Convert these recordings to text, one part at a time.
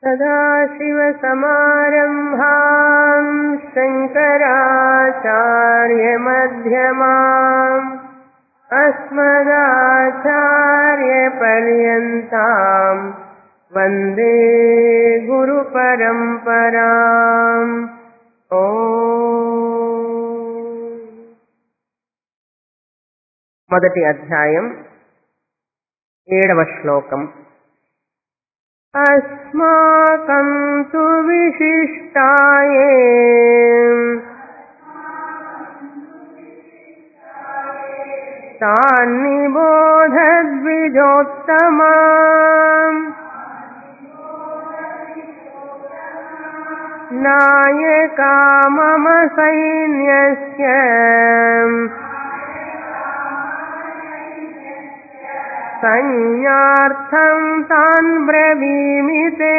सदाशिवसमारम्भाम् शङ्कराचार्यमध्यमाम् अस्मदाचार्यपर्यन्ताम् वन्दे गुरुपरम्पराम् ओ మొదటి అధ్యాయం ఏడవ శ్లోకం अस्माकं तु विशिष्टाये तान्निबोधद्विजोत्तमा नायका मम सैन्यस्य संज्ञार्थं तान् ब्रवीमि ते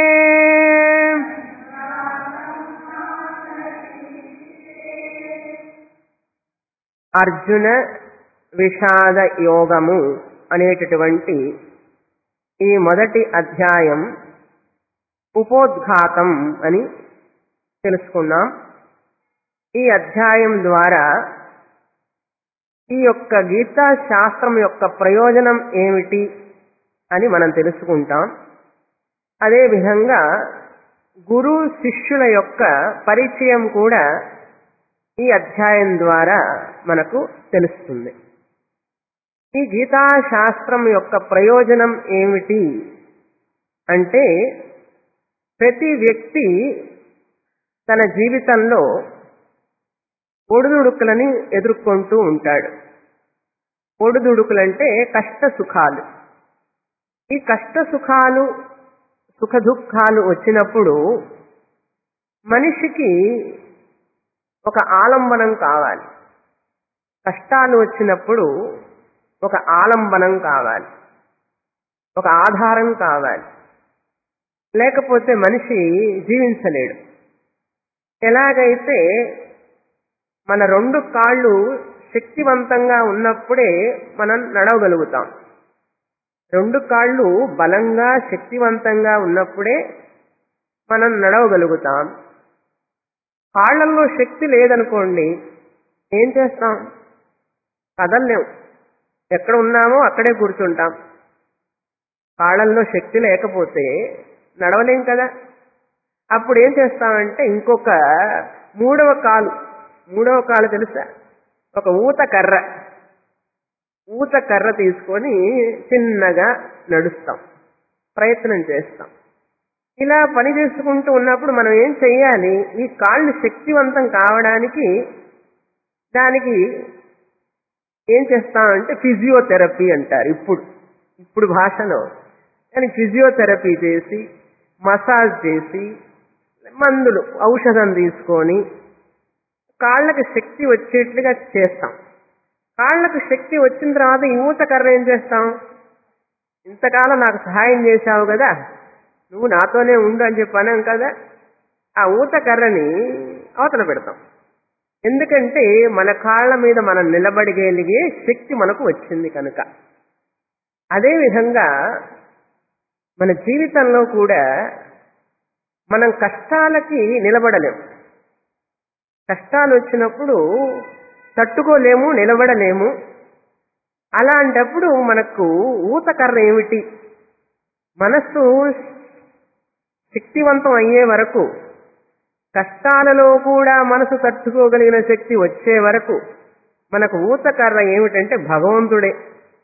అర్జున విషాద యోగము అనేటటువంటి ఈ మొదటి అధ్యాయం ఉపోద్ఘాతం అని తెలుసుకున్నాం ఈ అధ్యాయం ద్వారా ఈ యొక్క గీతా శాస్త్రం యొక్క ప్రయోజనం ఏమిటి అని మనం తెలుసుకుంటాం అదేవిధంగా గురు శిష్యుల యొక్క పరిచయం కూడా ఈ అధ్యాయం ద్వారా మనకు తెలుస్తుంది ఈ గీతా శాస్త్రం యొక్క ప్రయోజనం ఏమిటి అంటే ప్రతి వ్యక్తి తన జీవితంలో ఒడిదుడుకులని ఎదుర్కొంటూ ఉంటాడు ఒడిదుడుకులంటే కష్ట సుఖాలు ఈ కష్ట సుఖాలు సుఖ దుఃఖాలు వచ్చినప్పుడు మనిషికి ఒక ఆలంబనం కావాలి కష్టాలు వచ్చినప్పుడు ఒక ఆలంబనం కావాలి ఒక ఆధారం కావాలి లేకపోతే మనిషి జీవించలేడు ఎలాగైతే మన రెండు కాళ్ళు శక్తివంతంగా ఉన్నప్పుడే మనం నడవగలుగుతాం రెండు కాళ్ళు బలంగా శక్తివంతంగా ఉన్నప్పుడే మనం నడవగలుగుతాం కాళ్లలో శక్తి లేదనుకోండి ఏం చేస్తాం కదలలేం ఎక్కడ ఉన్నామో అక్కడే కూర్చుంటాం కాళ్ళల్లో శక్తి లేకపోతే నడవలేం కదా అప్పుడు ఏం చేస్తామంటే ఇంకొక మూడవ కాలు మూడవ కాలు తెలుసా ఒక ఊత కర్ర ఊత కర్ర తీసుకొని చిన్నగా నడుస్తాం ప్రయత్నం చేస్తాం ఇలా పని చేసుకుంటూ ఉన్నప్పుడు మనం ఏం చెయ్యాలి ఈ కాళ్ళు శక్తివంతం కావడానికి దానికి ఏం చేస్తామంటే ఫిజియోథెరపీ అంటారు ఇప్పుడు ఇప్పుడు భాషలో కానీ ఫిజియోథెరపీ చేసి మసాజ్ చేసి మందులు ఔషధం తీసుకొని కాళ్ళకి శక్తి వచ్చేట్లుగా చేస్తాం కాళ్ళకు శక్తి వచ్చిన తర్వాత ఈ ఊత కర్ర ఏం చేస్తాం ఇంతకాలం నాకు సహాయం చేశావు కదా నువ్వు నాతోనే ఉండు అని చెప్పాను కదా ఆ ఊత కర్రని అవతల పెడతాం ఎందుకంటే మన కాళ్ళ మీద మనం నిలబడగలిగే శక్తి మనకు వచ్చింది కనుక అదేవిధంగా మన జీవితంలో కూడా మనం కష్టాలకి నిలబడలేం కష్టాలు వచ్చినప్పుడు తట్టుకోలేము నిలబడలేము అలాంటప్పుడు మనకు ఊతకర్ర ఏమిటి మనస్సు శక్తివంతం అయ్యే వరకు కష్టాలలో కూడా మనసు తట్టుకోగలిగిన శక్తి వచ్చే వరకు మనకు ఊతకర్ర ఏమిటంటే భగవంతుడే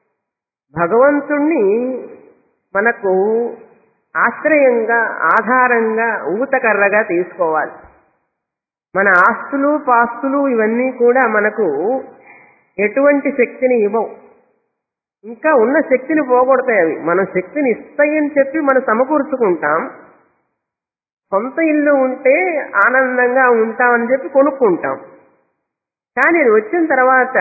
భగవంతుణ్ణి మనకు ఆశ్రయంగా ఆధారంగా ఊతకర్రగా తీసుకోవాలి మన ఆస్తులు పాస్తులు ఇవన్నీ కూడా మనకు ఎటువంటి శక్తిని ఇవ్వవు ఇంకా ఉన్న శక్తిని పోగొడతాయి అవి మనం శక్తిని ఇస్తాయని చెప్పి మనం సమకూర్చుకుంటాం సొంత ఇల్లు ఉంటే ఆనందంగా ఉంటామని చెప్పి కొనుక్కుంటాం కానీ ఇది వచ్చిన తర్వాత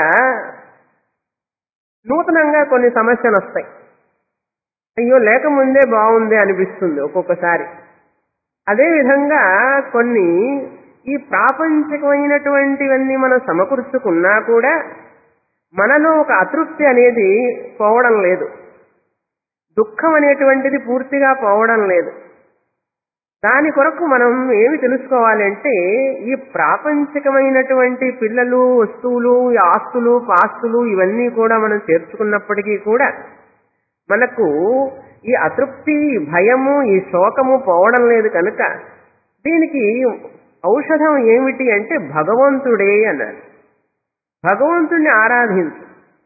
నూతనంగా కొన్ని సమస్యలు వస్తాయి అయ్యో లేకముందే బాగుంది అనిపిస్తుంది ఒక్కొక్కసారి అదేవిధంగా కొన్ని ఈ ప్రాపంచికమైనటువంటివన్నీ మనం సమకూర్చుకున్నా కూడా మనలో ఒక అతృప్తి అనేది పోవడం లేదు దుఃఖం అనేటువంటిది పూర్తిగా పోవడం లేదు దాని కొరకు మనం ఏమి తెలుసుకోవాలి అంటే ఈ ప్రాపంచికమైనటువంటి పిల్లలు వస్తువులు ఈ ఆస్తులు పాస్తులు ఇవన్నీ కూడా మనం చేర్చుకున్నప్పటికీ కూడా మనకు ఈ అతృప్తి ఈ భయము ఈ శోకము పోవడం లేదు కనుక దీనికి ఔషధం ఏమిటి అంటే భగవంతుడే అన్నారు భగవంతుణ్ణి ఆరాధించు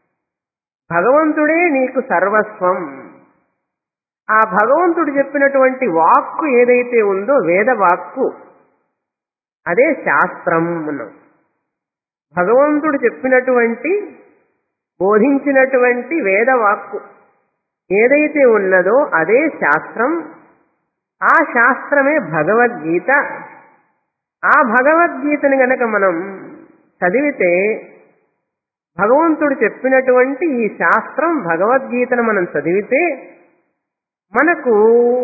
భగవంతుడే నీకు సర్వస్వం ఆ భగవంతుడు చెప్పినటువంటి వాక్కు ఏదైతే ఉందో వేద వాక్కు అదే శాస్త్రం అన్నాం భగవంతుడు చెప్పినటువంటి బోధించినటువంటి వేద వాక్కు ఏదైతే ఉన్నదో అదే శాస్త్రం ఆ శాస్త్రమే భగవద్గీత ఆ భగవద్గీతని గనక మనం చదివితే భగవంతుడు చెప్పినటువంటి ఈ శాస్త్రం భగవద్గీతను మనం చదివితే మనకు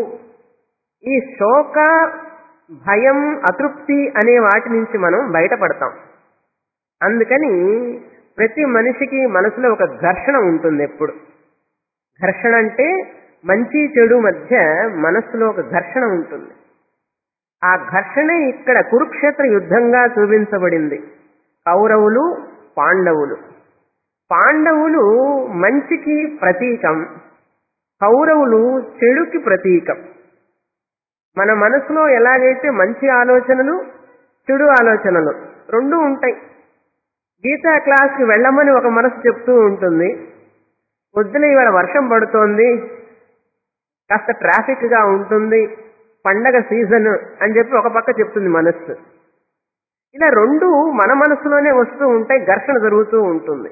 ఈ శోక భయం అతృప్తి అనే వాటి నుంచి మనం బయటపడతాం అందుకని ప్రతి మనిషికి మనసులో ఒక ఘర్షణ ఉంటుంది ఎప్పుడు ఘర్షణ అంటే మంచి చెడు మధ్య మనస్సులో ఒక ఘర్షణ ఉంటుంది ఆ ఘర్షణ ఇక్కడ కురుక్షేత్ర యుద్ధంగా చూపించబడింది కౌరవులు పాండవులు పాండవులు మంచికి ప్రతీకం కౌరవులు చెడుకి ప్రతీకం మన మనసులో ఎలాగైతే మంచి ఆలోచనలు చెడు ఆలోచనలు రెండు ఉంటాయి గీతా క్లాస్కి వెళ్ళమని ఒక మనసు చెప్తూ ఉంటుంది పొద్దున ఇవాళ వర్షం పడుతోంది కాస్త ట్రాఫిక్ గా ఉంటుంది పండగ సీజన్ అని చెప్పి ఒక పక్క చెప్తుంది మనస్సు ఇలా రెండు మన మనసులోనే వస్తూ ఉంటాయి ఘర్షణ జరుగుతూ ఉంటుంది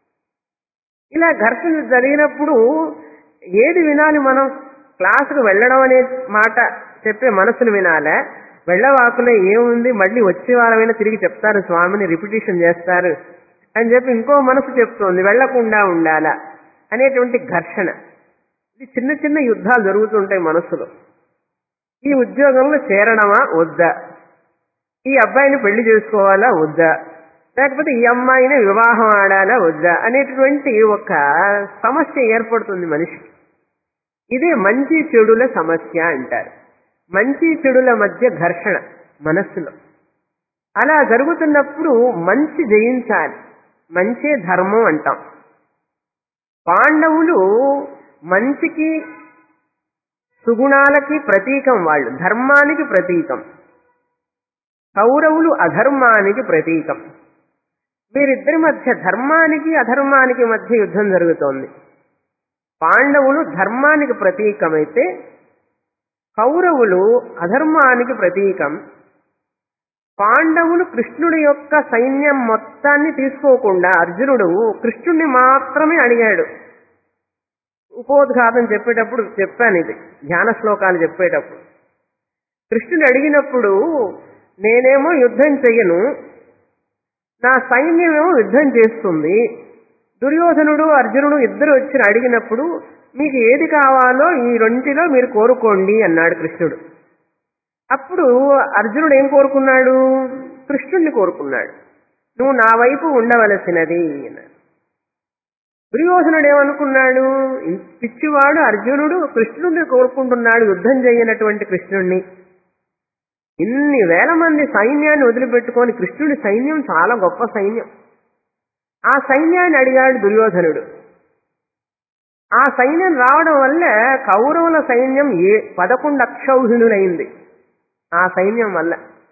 ఇలా ఘర్షణ జరిగినప్పుడు ఏది వినాలి మనం క్లాసుకు వెళ్ళడం అనే మాట చెప్పే మనసును వినాలా వెళ్ళవాకులో ఏముంది మళ్ళీ వచ్చే వారమైనా తిరిగి చెప్తారు స్వామిని రిపిటేషన్ చేస్తారు అని చెప్పి ఇంకో మనసు చెప్తోంది వెళ్లకుండా ఉండాలా అనేటువంటి ఘర్షణ ఇది చిన్న చిన్న యుద్ధాలు జరుగుతుంటాయి మనస్సులో ఈ ఉద్యోగంలో చేరడమా వద్దా ఈ అబ్బాయిని పెళ్లి చేసుకోవాలా వద్దా లేకపోతే ఈ అమ్మాయిని వివాహం ఆడాలా వద్దా అనేటువంటి ఒక సమస్య ఏర్పడుతుంది మనిషికి ఇదే మంచి చెడుల సమస్య అంటారు మంచి చెడుల మధ్య ఘర్షణ మనస్సులో అలా జరుగుతున్నప్పుడు మంచి జయించాలి మంచే ధర్మం అంటాం పాండవులు మంచికి సుగుణాలకి ప్రతీకం వాళ్ళు ధర్మానికి ప్రతీకం కౌరవులు అధర్మానికి ప్రతీకం వీరిద్దరి మధ్య ధర్మానికి అధర్మానికి మధ్య యుద్ధం జరుగుతోంది పాండవులు ధర్మానికి ప్రతీకమైతే కౌరవులు అధర్మానికి ప్రతీకం పాండవులు కృష్ణుడి యొక్క సైన్యం మొత్తాన్ని తీసుకోకుండా అర్జునుడు కృష్ణుడిని మాత్రమే అడిగాడు ఉపోద్ఘాతం చెప్పేటప్పుడు చెప్పాను ఇది ధ్యాన శ్లోకాలు చెప్పేటప్పుడు కృష్ణుడు అడిగినప్పుడు నేనేమో యుద్ధం చెయ్యను నా సైన్యమేమో యుద్ధం చేస్తుంది దుర్యోధనుడు అర్జునుడు ఇద్దరు వచ్చి అడిగినప్పుడు మీకు ఏది కావాలో ఈ రెంటిలో మీరు కోరుకోండి అన్నాడు కృష్ణుడు అప్పుడు అర్జునుడు ఏం కోరుకున్నాడు కృష్ణుణ్ణి కోరుకున్నాడు నువ్వు నా వైపు ఉండవలసినది అన్నాడు దుర్యోధనుడు ఏమనుకున్నాడు పిచ్చివాడు అర్జునుడు కృష్ణుడిని కోరుకుంటున్నాడు యుద్ధం చేయనటువంటి కృష్ణుణ్ణి ఇన్ని వేల మంది సైన్యాన్ని వదిలిపెట్టుకొని కృష్ణుడి సైన్యం చాలా గొప్ప సైన్యం ఆ సైన్యాన్ని అడిగాడు దుర్యోధనుడు ఆ సైన్యం రావడం వల్ల కౌరవుల సైన్యం ఏ పదకొండు అక్షౌహిణులైంది ఆ సైన్యం వల్ల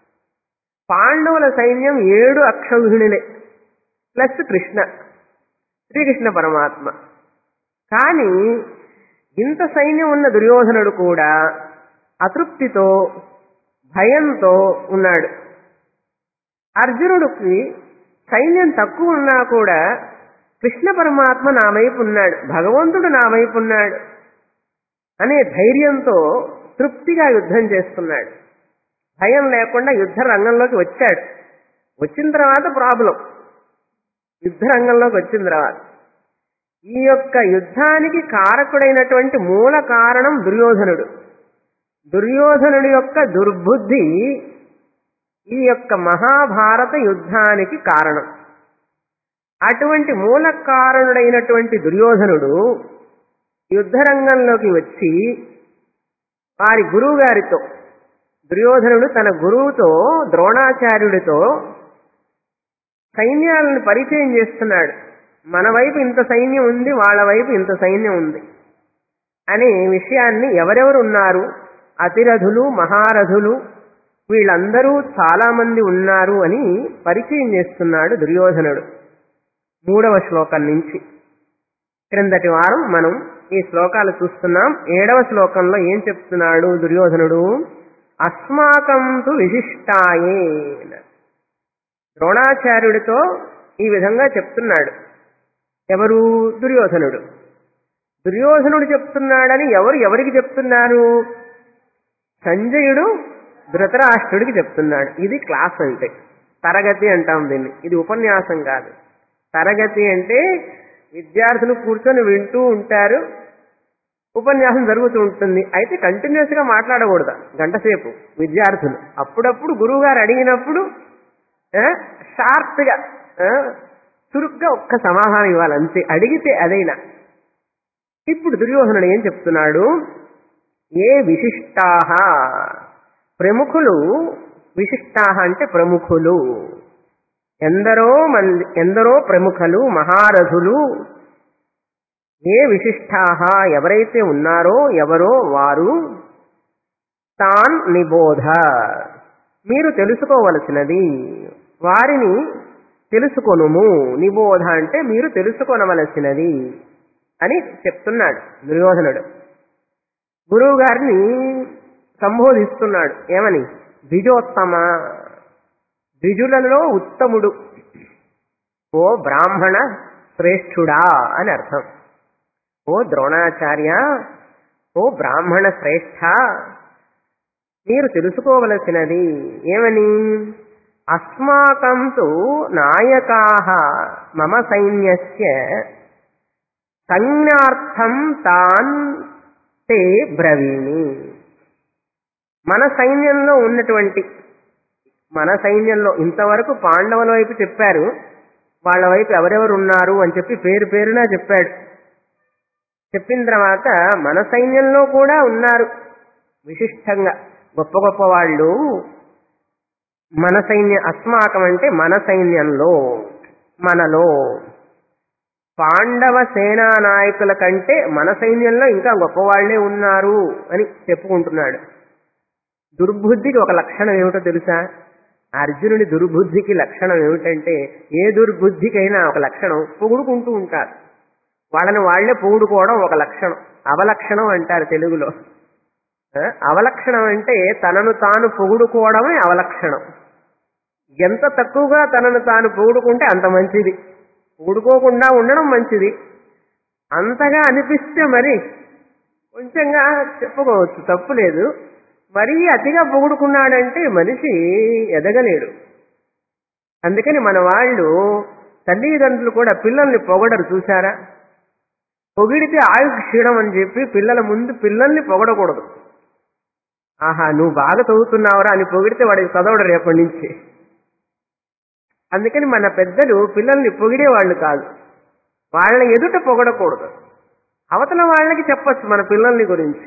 పాండవుల సైన్యం ఏడు అక్షౌహిణులే ప్లస్ కృష్ణ శ్రీకృష్ణ పరమాత్మ కానీ ఇంత సైన్యం ఉన్న దుర్యోధనుడు కూడా అతృప్తితో భయంతో ఉన్నాడు అర్జునుడికి సైన్యం తక్కువ ఉన్నా కూడా కృష్ణ పరమాత్మ నా వైపు ఉన్నాడు భగవంతుడు నా వైపు ఉన్నాడు అనే ధైర్యంతో తృప్తిగా యుద్ధం చేస్తున్నాడు భయం లేకుండా యుద్ధ రంగంలోకి వచ్చాడు వచ్చిన తర్వాత ప్రాబ్లం యుద్ధ రంగంలోకి వచ్చిన తర్వాత ఈ యొక్క యుద్ధానికి కారకుడైనటువంటి మూల కారణం దుర్యోధనుడు దుర్యోధనుడి యొక్క దుర్బుద్ధి ఈ యొక్క మహాభారత యుద్ధానికి కారణం అటువంటి మూల కారణుడైనటువంటి దుర్యోధనుడు యుద్ధరంగంలోకి వచ్చి వారి గురువు గారితో దుర్యోధనుడు తన గురువుతో ద్రోణాచార్యుడితో సైన్యాలను పరిచయం చేస్తున్నాడు మన వైపు ఇంత సైన్యం ఉంది వాళ్ళ వైపు ఇంత సైన్యం ఉంది అనే విషయాన్ని ఎవరెవరు ఉన్నారు అతిరథులు మహారథులు వీళ్ళందరూ చాలా మంది ఉన్నారు అని పరిచయం చేస్తున్నాడు దుర్యోధనుడు మూడవ శ్లోకం నుంచి క్రిందటి వారం మనం ఈ శ్లోకాలు చూస్తున్నాం ఏడవ శ్లోకంలో ఏం చెప్తున్నాడు దుర్యోధనుడు అస్మాకం తు విశిష్టాయే ద్రోణాచార్యుడితో ఈ విధంగా చెప్తున్నాడు ఎవరు దుర్యోధనుడు దుర్యోధనుడు చెప్తున్నాడని ఎవరు ఎవరికి చెప్తున్నారు సంజయుడు ధృతరాష్ట్రుడికి చెప్తున్నాడు ఇది క్లాస్ అంటే తరగతి అంటాం దీన్ని ఇది ఉపన్యాసం కాదు తరగతి అంటే విద్యార్థులు కూర్చొని వింటూ ఉంటారు ఉపన్యాసం జరుగుతూ ఉంటుంది అయితే కంటిన్యూస్ గా మాట్లాడకూడదు గంట సేపు విద్యార్థులు అప్పుడప్పుడు గురువు గారు అడిగినప్పుడు షార్ప్ గా ఆ, చురుగ్గా ఒక్క సమాధానం ఇవ్వాలి అంతే అడిగితే అదైనా ఇప్పుడు దుర్యోధనుడు ఏం చెప్తున్నాడు ఏ విశిష్టాహ ప్రముఖులు విశిష్టాహ అంటే ప్రముఖులు ఎందరో మంది ఎందరో ప్రముఖులు మహారథులు ఏ విశిష్టాహ ఎవరైతే ఉన్నారో ఎవరో వారు తాన్ నిబోధ మీరు తెలుసుకోవలసినది వారిని తెలుసుకొనుము నిబోధ అంటే మీరు తెలుసుకొనవలసినది అని చెప్తున్నాడు దుర్యోధనుడు గురువు గారిని సంబోధిస్తున్నాడు ఏమని ద్విజోత్తమ ద్విజులలో ఉత్తముడు ఓ బ్రాహ్మణ శ్రేష్ఠుడా అని అర్థం ఓ ద్రోణాచార్య ఓ బ్రాహ్మణ శ్రేష్ఠ మీరు తెలుసుకోవలసినది ఏమని అస్మాకం తు నాయకా మమ సైన్యస్య సంజ్ఞార్థం తాన్ తే బ్రవీణి మన సైన్యంలో ఉన్నటువంటి మన సైన్యంలో ఇంతవరకు పాండవుల వైపు చెప్పారు వాళ్ళ వైపు ఎవరెవరు ఉన్నారు అని చెప్పి పేరు పేరునా చెప్పాడు చెప్పిన తర్వాత మన సైన్యంలో కూడా ఉన్నారు విశిష్టంగా గొప్ప గొప్ప వాళ్ళు మన సైన్య అస్మాకం అంటే మన సైన్యంలో మనలో పాండవ సేనా నాయకుల కంటే మన సైన్యంలో ఇంకా గొప్పవాళ్లే ఉన్నారు అని చెప్పుకుంటున్నాడు దుర్బుద్ధికి ఒక లక్షణం ఏమిటో తెలుసా అర్జునుడి దుర్బుద్ధికి లక్షణం ఏమిటంటే ఏ దుర్బుద్ధికైనా ఒక లక్షణం పొగుడుకుంటూ ఉంటారు వాళ్ళని వాళ్లే పొగుడుకోవడం ఒక లక్షణం అవలక్షణం అంటారు తెలుగులో ఆ, అవలక్షణం అంటే తనను తాను పొగుడుకోవడమే అవలక్షణం ఎంత తక్కువగా తనను తాను పొగుడుకుంటే అంత మంచిది పొగుడుకోకుండా ఉండడం మంచిది అంతగా అనిపిస్తే మరి కొంచెంగా చెప్పుకోవచ్చు తప్పు లేదు మరీ అతిగా పొగుడుకున్నాడంటే మనిషి ఎదగలేడు అందుకని మన వాళ్ళు తల్లిదండ్రులు కూడా పిల్లల్ని పొగడరు చూసారా పొగిడితే ఆయు క్షీణం అని చెప్పి పిల్లల ముందు పిల్లల్ని పొగడకూడదు ఆహా నువ్వు బాగా చదువుతున్నావురా అని పొగిడితే వాడికి చదవడు రేపటి నుంచి అందుకని మన పెద్దలు పిల్లల్ని పొగిడేవాళ్ళు కాదు వాళ్ళ ఎదుట పొగడకూడదు అవతల వాళ్ళకి చెప్పచ్చు మన పిల్లల్ని గురించి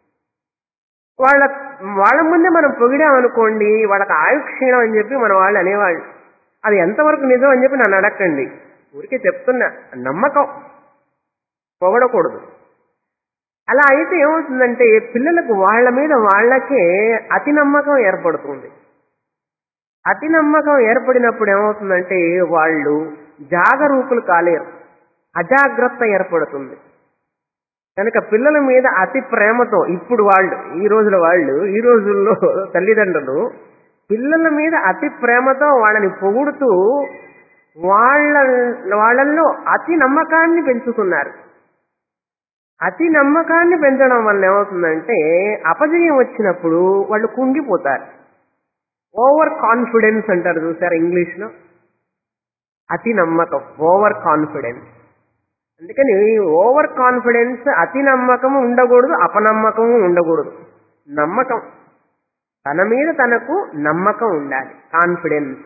వాళ్ళ వాళ్ళ ముందే మనం పొగిడామనుకోండి వాళ్ళకి ఆయు క్షీణం అని చెప్పి మన వాళ్ళు అనేవాళ్ళు అది ఎంతవరకు నిజం అని చెప్పి నన్ను అడగండి ఊరికే చెప్తున్నా నమ్మకం పొగడకూడదు అలా అయితే ఏమవుతుందంటే పిల్లలకు వాళ్ళ మీద వాళ్ళకే అతి నమ్మకం ఏర్పడుతుంది అతి నమ్మకం ఏర్పడినప్పుడు ఏమవుతుందంటే వాళ్ళు జాగరూకులు కాలేరు అజాగ్రత్త ఏర్పడుతుంది కనుక పిల్లల మీద అతి ప్రేమతో ఇప్పుడు వాళ్ళు ఈ రోజుల వాళ్ళు ఈ రోజుల్లో తల్లిదండ్రులు పిల్లల మీద అతి ప్రేమతో వాళ్ళని పొగుడుతూ వాళ్ళ వాళ్ళల్లో అతి నమ్మకాన్ని పెంచుతున్నారు అతి నమ్మకాన్ని పెంచడం వల్ల ఏమవుతుందంటే అపజయం వచ్చినప్పుడు వాళ్ళు కుంగిపోతారు ఓవర్ కాన్ఫిడెన్స్ అంటారు చూసారు ఇంగ్లీష్ లో అతి నమ్మకం ఓవర్ కాన్ఫిడెన్స్ అందుకని ఓవర్ కాన్ఫిడెన్స్ అతి నమ్మకము ఉండకూడదు అపనమ్మకము ఉండకూడదు నమ్మకం తన మీద తనకు నమ్మకం ఉండాలి కాన్ఫిడెన్స్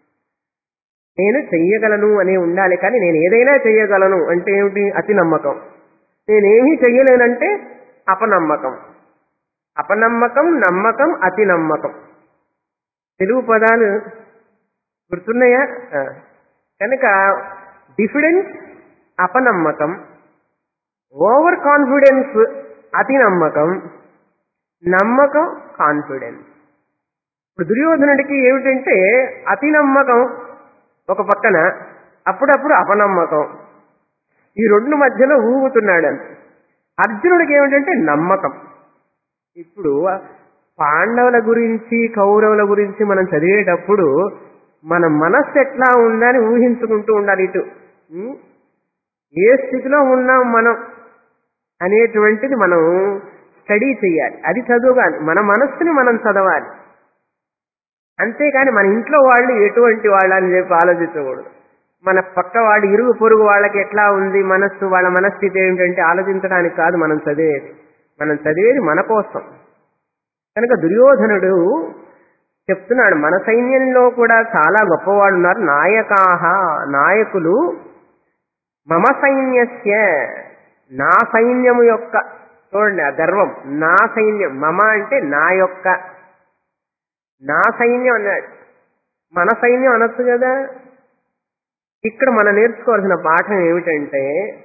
నేను చెయ్యగలను అనే ఉండాలి కానీ నేను ఏదైనా చెయ్యగలను అంటే ఏమిటి అతి నమ్మకం నేనేమీ చెయ్యలేనంటే అపనమ్మకం అపనమ్మకం నమ్మకం అతి నమ్మకం తెలుగు పదాలు గుర్తున్నాయా ఆ. కనుక డిఫిడెన్స్ అపనమ్మకం ఓవర్ కాన్ఫిడెన్స్ అతి నమ్మకం నమ్మకం కాన్ఫిడెన్స్ ఇప్పుడు దుర్యోధనుడికి ఏమిటంటే అతి నమ్మకం ఒక పక్కన అప్పుడప్పుడు అపనమ్మకం ఈ రెండు మధ్యలో ఊగుతున్నాడు అంత అర్జునుడికి ఏమిటంటే నమ్మకం ఇప్పుడు పాండవుల గురించి కౌరవుల గురించి మనం చదివేటప్పుడు మన మనస్సు ఎట్లా ఉందని ఊహించుకుంటూ ఉండాలి ఇటు ఉం? ఏ స్థితిలో ఉన్నాం మనం అనేటువంటిది మనం స్టడీ చేయాలి అది చదువుగాని మన మనస్సుని మనం చదవాలి అంతేకాని మన ఇంట్లో వాళ్ళు ఎటువంటి వాళ్ళు అని చెప్పి ఆలోచించకూడదు మన పక్క వాళ్ళు ఇరుగు పొరుగు వాళ్ళకి ఎట్లా ఉంది మనస్సు వాళ్ళ మనస్థితి ఏమిటంటే ఆలోచించడానికి కాదు మనం చదివేది మనం చదివేది మన కోసం కనుక దుర్యోధనుడు చెప్తున్నాడు మన సైన్యంలో కూడా చాలా గొప్పవాళ్ళు ఉన్నారు నాయకాహ నాయకులు మమ సైన్యస్య నా సైన్యము యొక్క చూడండి ఆ గర్వం నా సైన్యం మమ అంటే నా యొక్క నా సైన్యం అన్నాడు మన సైన్యం అనొచ్చు కదా ఇక్కడ మనం నేర్చుకోవాల్సిన పాఠం ఏమిటంటే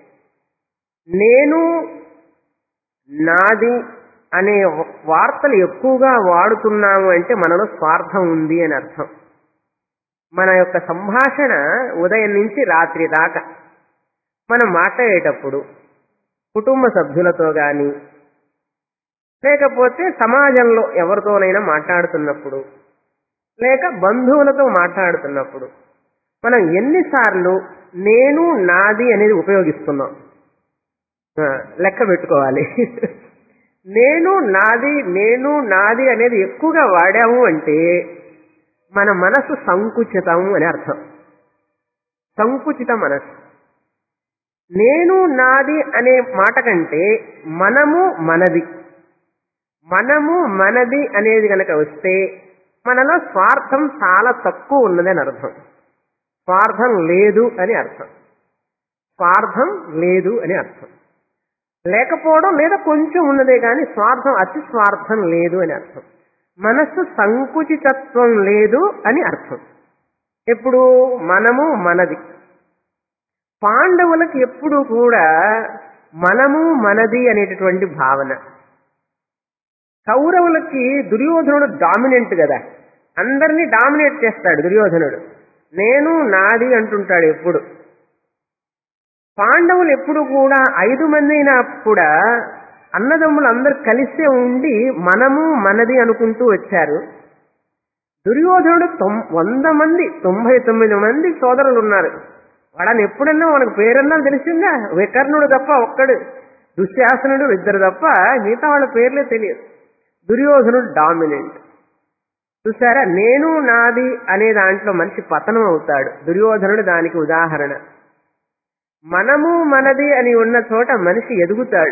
నేను నాది అనే వార్తలు ఎక్కువగా వాడుతున్నాము అంటే మనలో స్వార్థం ఉంది అని అర్థం మన యొక్క సంభాషణ ఉదయం నుంచి రాత్రి దాకా మనం మాట్లాడేటప్పుడు కుటుంబ సభ్యులతో గాని లేకపోతే సమాజంలో ఎవరితోనైనా మాట్లాడుతున్నప్పుడు లేక బంధువులతో మాట్లాడుతున్నప్పుడు మనం ఎన్నిసార్లు నేను నాది అనేది ఉపయోగిస్తున్నాం ఆ, లెక్క పెట్టుకోవాలి నేను నాది నేను నాది అనేది ఎక్కువగా వాడాము అంటే మన మనసు సంకుచితం అని అర్థం సంకుచిత మనస్సు నేను నాది అనే మాట కంటే మనము మనది మనము మనది అనేది గనక వస్తే మనలో స్వార్థం చాలా తక్కువ ఉన్నది అని అర్థం స్వార్థం లేదు అని అర్థం స్వార్థం లేదు అని అర్థం లేకపోవడం లేదా కొంచెం ఉన్నదే కానీ స్వార్థం అతి స్వార్థం లేదు అని అర్థం మనస్సు సంకుచితత్వం లేదు అని అర్థం ఎప్పుడు మనము మనది పాండవులకు ఎప్పుడు కూడా మనము మనది అనేటటువంటి భావన కౌరవులకి దుర్యోధనుడు డామినెంట్ కదా అందరినీ డామినేట్ చేస్తాడు దుర్యోధనుడు నేను నాది అంటుంటాడు ఎప్పుడు పాండవులు ఎప్పుడు కూడా ఐదు మంది అయినా కూడా అన్నదమ్ములు అందరు కలిసే ఉండి మనము మనది అనుకుంటూ వచ్చారు దుర్యోధనుడు తొం- వంద మంది తొంభై తొమ్మిది మంది సోదరులు ఉన్నారు వాళ్ళని ఎప్పుడన్నా మనకు పేరన్నా తెలిసిందా వికర్ణుడు తప్ప ఒక్కడు దుశ్శాసనుడు ఇద్దరు తప్ప మిగతా వాళ్ళ పేర్లే తెలియదు దుర్యోధనుడు డామినెంట్ చూసారా నేను నాది అనే దాంట్లో మనిషి పతనం అవుతాడు దుర్యోధనుడు దానికి ఉదాహరణ మనము మనది అని ఉన్న చోట మనిషి ఎదుగుతాడు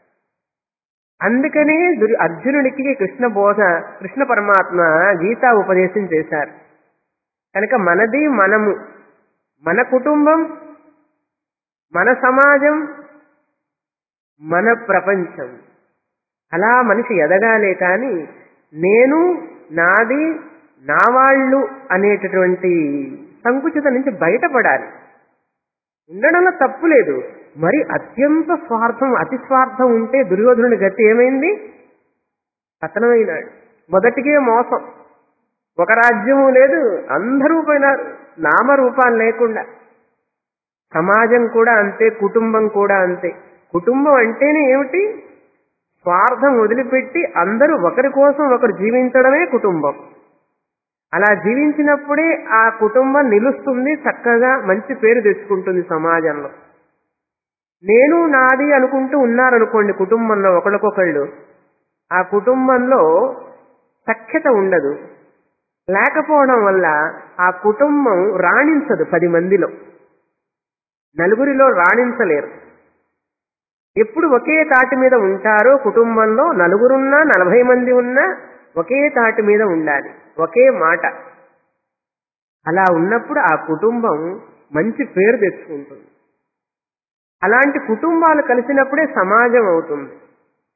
అందుకనే దుర్ అర్జునుడికి కృష్ణ బోధ కృష్ణ పరమాత్మ గీతా ఉపదేశం చేశారు కనుక మనది మనము మన కుటుంబం మన సమాజం మన ప్రపంచం అలా మనిషి ఎదగాలే కానీ నేను నాది నా వాళ్ళు అనేటటువంటి సంకుచిత నుంచి బయటపడాలి ఉండడంలో తప్పు లేదు మరి అత్యంత స్వార్థం అతి స్వార్థం ఉంటే దుర్యోధనుడి గతి ఏమైంది పతనమైనాడు మొదటికే మోసం ఒక రాజ్యము లేదు అందరూ పోయినారు నామరూపాలు లేకుండా సమాజం కూడా అంతే కుటుంబం కూడా అంతే కుటుంబం అంటేనే ఏమిటి స్వార్థం వదిలిపెట్టి అందరూ ఒకరి కోసం ఒకరు జీవించడమే కుటుంబం అలా జీవించినప్పుడే ఆ కుటుంబం నిలుస్తుంది చక్కగా మంచి పేరు తెచ్చుకుంటుంది సమాజంలో నేను నాది అనుకుంటూ ఉన్నారనుకోండి కుటుంబంలో ఒకరికొకళ్ళు ఆ కుటుంబంలో సఖ్యత ఉండదు లేకపోవడం వల్ల ఆ కుటుంబం రాణించదు పది మందిలో నలుగురిలో రాణించలేరు ఎప్పుడు ఒకే తాటి మీద ఉంటారో కుటుంబంలో నలుగురున్నా నలభై మంది ఉన్నా ఒకే తాటి మీద ఉండాలి ఒకే మాట అలా ఉన్నప్పుడు ఆ కుటుంబం మంచి పేరు తెచ్చుకుంటుంది అలాంటి కుటుంబాలు కలిసినప్పుడే సమాజం అవుతుంది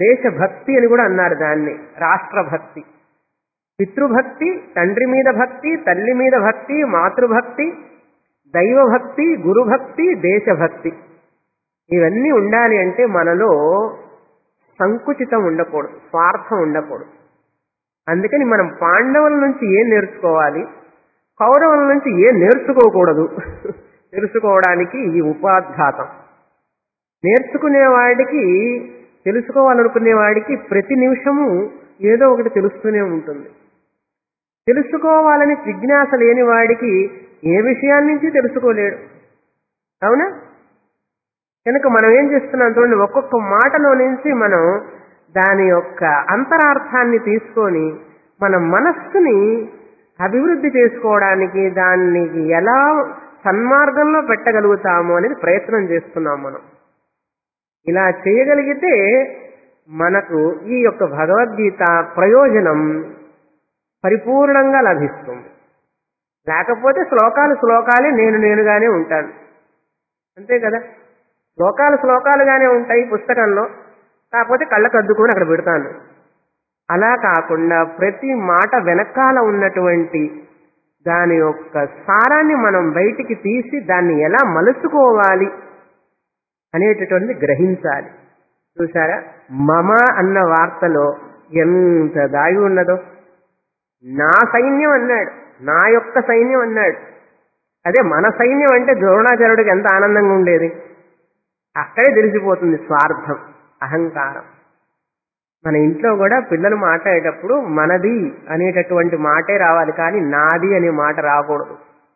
దేశభక్తి అని కూడా అన్నారు దాన్ని రాష్ట్రభక్తి పితృభక్తి తండ్రి మీద భక్తి తల్లి మీద భక్తి మాతృభక్తి దైవభక్తి గురుభక్తి దేశభక్తి ఇవన్నీ ఉండాలి అంటే మనలో సంకుచితం ఉండకూడదు స్వార్థం ఉండకూడదు అందుకని మనం పాండవుల నుంచి ఏం నేర్చుకోవాలి కౌరవుల నుంచి ఏం నేర్చుకోకూడదు తెలుసుకోవడానికి ఈ ఉపాధ్ఘాతం నేర్చుకునేవాడికి తెలుసుకోవాలనుకునేవాడికి ప్రతి నిమిషము ఏదో ఒకటి తెలుస్తూనే ఉంటుంది తెలుసుకోవాలని జిజ్ఞాస లేని వాడికి ఏ విషయాన్ని నుంచి తెలుసుకోలేడు అవునా కనుక మనం ఏం చేస్తున్నాం చూడండి ఒక్కొక్క మాటలో నుంచి మనం దాని యొక్క అంతరార్థాన్ని తీసుకొని మన మనస్సుని అభివృద్ధి చేసుకోవడానికి దానికి ఎలా సన్మార్గంలో పెట్టగలుగుతాము అనేది ప్రయత్నం చేస్తున్నాం మనం ఇలా చేయగలిగితే మనకు ఈ యొక్క భగవద్గీత ప్రయోజనం పరిపూర్ణంగా లభిస్తుంది లేకపోతే శ్లోకాలు శ్లోకాలే నేను నేనుగానే ఉంటాను అంతే కదా శ్లోకాలు శ్లోకాలుగానే ఉంటాయి పుస్తకంలో కాకపోతే కళ్ళకు అద్దుకొని అక్కడ పెడతాను అలా కాకుండా ప్రతి మాట వెనకాల ఉన్నటువంటి దాని యొక్క సారాన్ని మనం బయటికి తీసి దాన్ని ఎలా మలుచుకోవాలి అనేటటువంటిది గ్రహించాలి చూసారా మమ అన్న వార్తలో ఎంత దాగి ఉన్నదో నా సైన్యం అన్నాడు నా యొక్క సైన్యం అన్నాడు అదే మన సైన్యం అంటే ద్రోణాచార్యుడికి ఎంత ఆనందంగా ఉండేది అక్కడే తెలిసిపోతుంది స్వార్థం అహంకారం మన ఇంట్లో కూడా పిల్లలు మాట్లాడేటప్పుడు మనది అనేటటువంటి మాటే రావాలి కానీ నాది అనే మాట రాకూడదు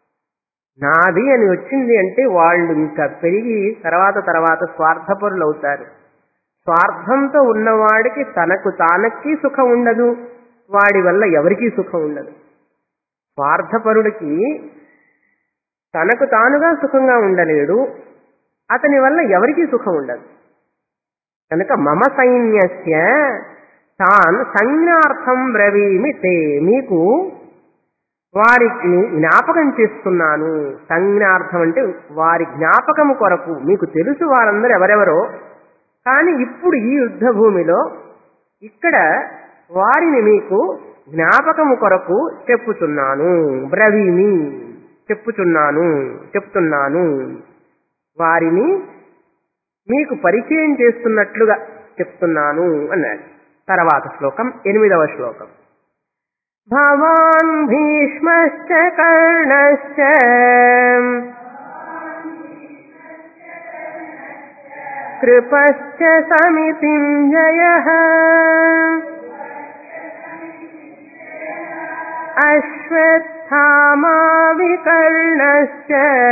నాది అని వచ్చింది అంటే వాళ్ళు ఇంకా పెరిగి తర్వాత తర్వాత స్వార్థపరులు అవుతారు స్వార్థంతో ఉన్నవాడికి తనకు తానకి సుఖం ఉండదు వాడి వల్ల ఎవరికీ సుఖం ఉండదు స్వార్థపరుడికి తనకు తానుగా సుఖంగా ఉండలేడు అతని వల్ల ఎవరికీ సుఖం ఉండదు కనుక మమ సైన్యస్య తాన్ సంజ్ఞార్థం బ్రవీమి తే మీకు వారికి జ్ఞాపకం చేస్తున్నాను సంజ్ఞార్థం అంటే వారి జ్ఞాపకము కొరకు మీకు తెలుసు వారందరూ ఎవరెవరో కానీ ఇప్పుడు ఈ యుద్ధ భూమిలో ఇక్కడ వారిని మీకు జ్ఞాపకము కొరకు చెప్పుచున్నాను బ్రవీమి చెప్పుచున్నాను చెప్తున్నాను వారిని మీకు పరిచయం చేస్తున్నట్లుగా చెప్తున్నాను అన్నాడు తర్వాత శ్లోకం ఎనిమిదవ శ్లోకం భవాన్ భీష్మశ్చ కర్ణశ్చ కృపశ్చ సమితింజయ అశ్వత్థామా వికర్ణశ్చ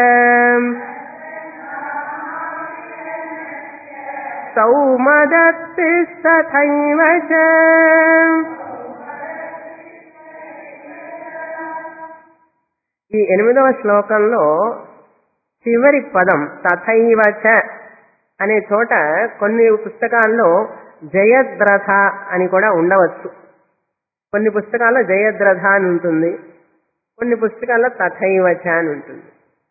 సౌమదత్తిస్తథైవ చ ఈ ఎనిమిదవ శ్లోకంలో చివరి పదం తథైవ చ అనే చోట కొన్ని పుస్తకాల్లో జయద్రథ అని కూడా ఉండవచ్చు కొన్ని పుస్తకాల్లో జయద్రథ అని ఉంటుంది కొన్ని పుస్తకాల్లో తథైవ చ అని ఉంటుంది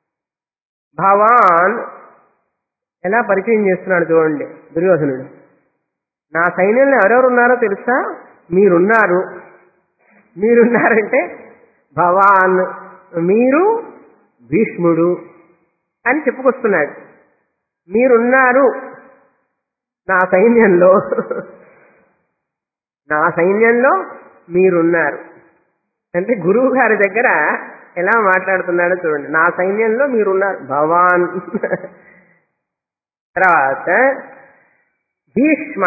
భవాన్ ఎలా పరిచయం చేస్తున్నాడు చూడండి దుర్యోధనుడు నా సైన్యంలో ఎవరెవరు ఉన్నారో తెలుసా మీరున్నారు మీరున్నారంటే భవాన్ మీరు భీష్ముడు అని చెప్పుకొస్తున్నాడు మీరున్నారు నా సైన్యంలో నా సైన్యంలో మీరున్నారు అంటే గురువు గారి దగ్గర ఎలా మాట్లాడుతున్నాడో చూడండి నా సైన్యంలో మీరున్నారు భవాన్ తర్వాత భీష్మ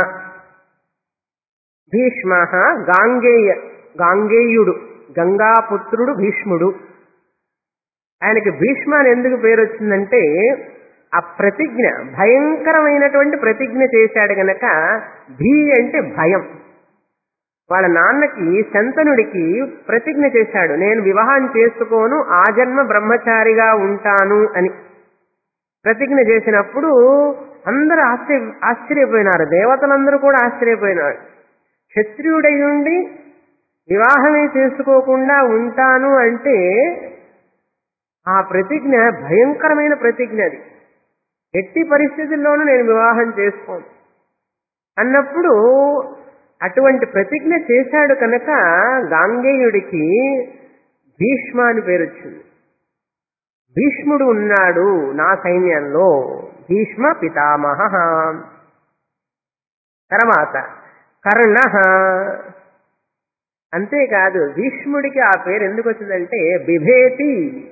భీష్మ గాంగేయ గాంగేయుడు గంగాపుత్రుడు భీష్ముడు ఆయనకి భీష్మ అని ఎందుకు పేరు వచ్చిందంటే ఆ ప్రతిజ్ఞ భయంకరమైనటువంటి ప్రతిజ్ఞ చేశాడు గనక భీ అంటే భయం వాళ్ళ నాన్నకి శంతనుడికి ప్రతిజ్ఞ చేశాడు నేను వివాహం చేసుకోను ఆ జన్మ బ్రహ్మచారిగా ఉంటాను అని ప్రతిజ్ఞ చేసినప్పుడు అందరూ ఆశ్చర్య ఆశ్చర్యపోయినారు దేవతలందరూ కూడా ఆశ్చర్యపోయినారు క్షత్రియుడై ఉండి వివాహమే చేసుకోకుండా ఉంటాను అంటే ఆ ప్రతిజ్ఞ భయంకరమైన ప్రతిజ్ఞ అది ఎట్టి పరిస్థితుల్లోనూ నేను వివాహం చేసుకోను అన్నప్పుడు అటువంటి ప్రతిజ్ఞ చేశాడు కనుక గాంగేయుడికి భీష్మ అని పేరు వచ్చింది భీష్ముడు ఉన్నాడు నా సైన్యంలో భీష్మ పితామహ తర్వాత కర్ణ అంతేకాదు భీష్ముడికి ఆ పేరు ఎందుకు వచ్చిందంటే బిభేతి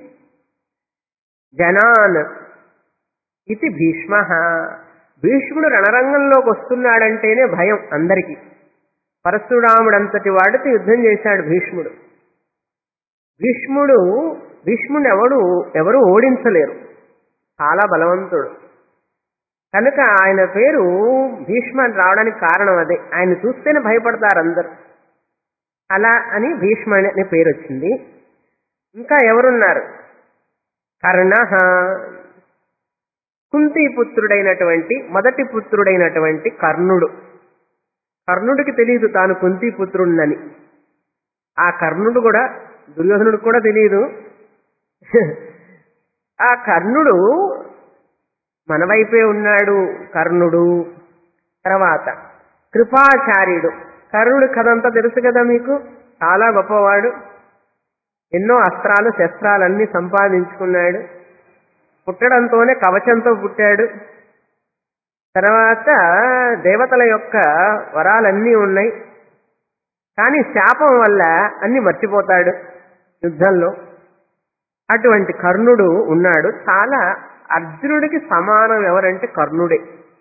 జనాన్ ఇది భీష్మ భీష్ముడు రణరంగంలోకి వస్తున్నాడంటేనే భయం అందరికీ పరశురాముడంతటి వాడితో యుద్ధం చేశాడు భీష్ముడు భీష్ముడు భీష్ముడు ఎవడు ఎవరు ఓడించలేరు చాలా బలవంతుడు కనుక ఆయన పేరు భీష్మ అని రావడానికి కారణం అదే ఆయన చూస్తేనే భయపడతారు అందరు అలా అని భీష్మ అనే పేరు వచ్చింది ఇంకా ఎవరున్నారు కర్ణ కుంతి పుత్రుడైనటువంటి మొదటి పుత్రుడైనటువంటి కర్ణుడు కర్ణుడికి తెలియదు తాను కుంతి పుత్రుడినని ఆ కర్ణుడు కూడా దుర్యోధనుడు కూడా తెలియదు ఆ కర్ణుడు మన వైపే ఉన్నాడు కర్ణుడు తర్వాత కృపాచార్యుడు కర్ణుడి కథ అంతా తెలుసు కదా మీకు చాలా గొప్పవాడు ఎన్నో అస్త్రాలు శస్త్రాలన్నీ సంపాదించుకున్నాడు పుట్టడంతోనే కవచంతో పుట్టాడు తర్వాత దేవతల యొక్క వరాలన్నీ ఉన్నాయి కానీ శాపం వల్ల అన్ని మర్చిపోతాడు యుద్ధంలో అటువంటి కర్ణుడు ఉన్నాడు చాలా అర్జునుడికి సమానం ఎవరంటే కర్ణుడే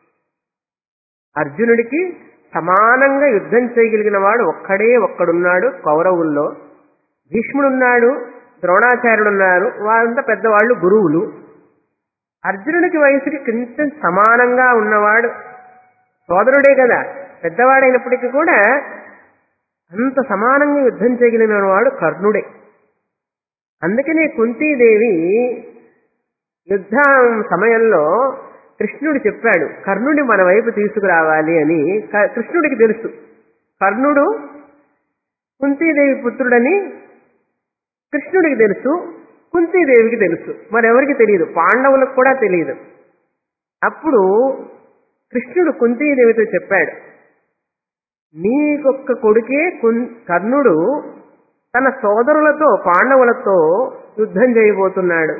అర్జునుడికి సమానంగా యుద్ధం చేయగలిగిన వాడు ఒక్కడే ఒక్కడున్నాడు కౌరవుల్లో భీష్ముడున్నాడు ద్రోణాచార్యుడున్నారు వారంతా పెద్దవాళ్ళు గురువులు అర్జునుడికి వయసుకి కొంచెం సమానంగా ఉన్నవాడు సోదరుడే కదా పెద్దవాడైనప్పటికీ కూడా అంత సమానంగా యుద్ధం చేయగలిగిన వాడు కర్ణుడే అందుకనే కుంతీదేవి యుద్ధం సమయంలో కృష్ణుడు చెప్పాడు కర్ణుడి మన వైపు తీసుకురావాలి అని క- కృష్ణుడికి తెలుసు కర్ణుడు కుంతీదేవి పుత్రుడని కృష్ణుడికి తెలుసు కుంతీదేవికి తెలుసు మరెవరికి తెలియదు పాండవులకు కూడా తెలియదు అప్పుడు కృష్ణుడు కుంతీదేవితో చెప్పాడు నీకొక్క కొడుకే కున్- కర్ణుడు తన సోదరులతో పాండవులతో యుద్ధం చేయబోతున్నాడు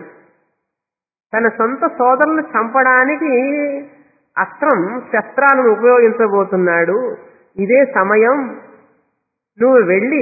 తన సొంత సోదరులను చంపడానికి అస్త్రం శస్త్రాలను ఉపయోగించబోతున్నాడు ఇదే సమయం నువ్వు వెళ్ళి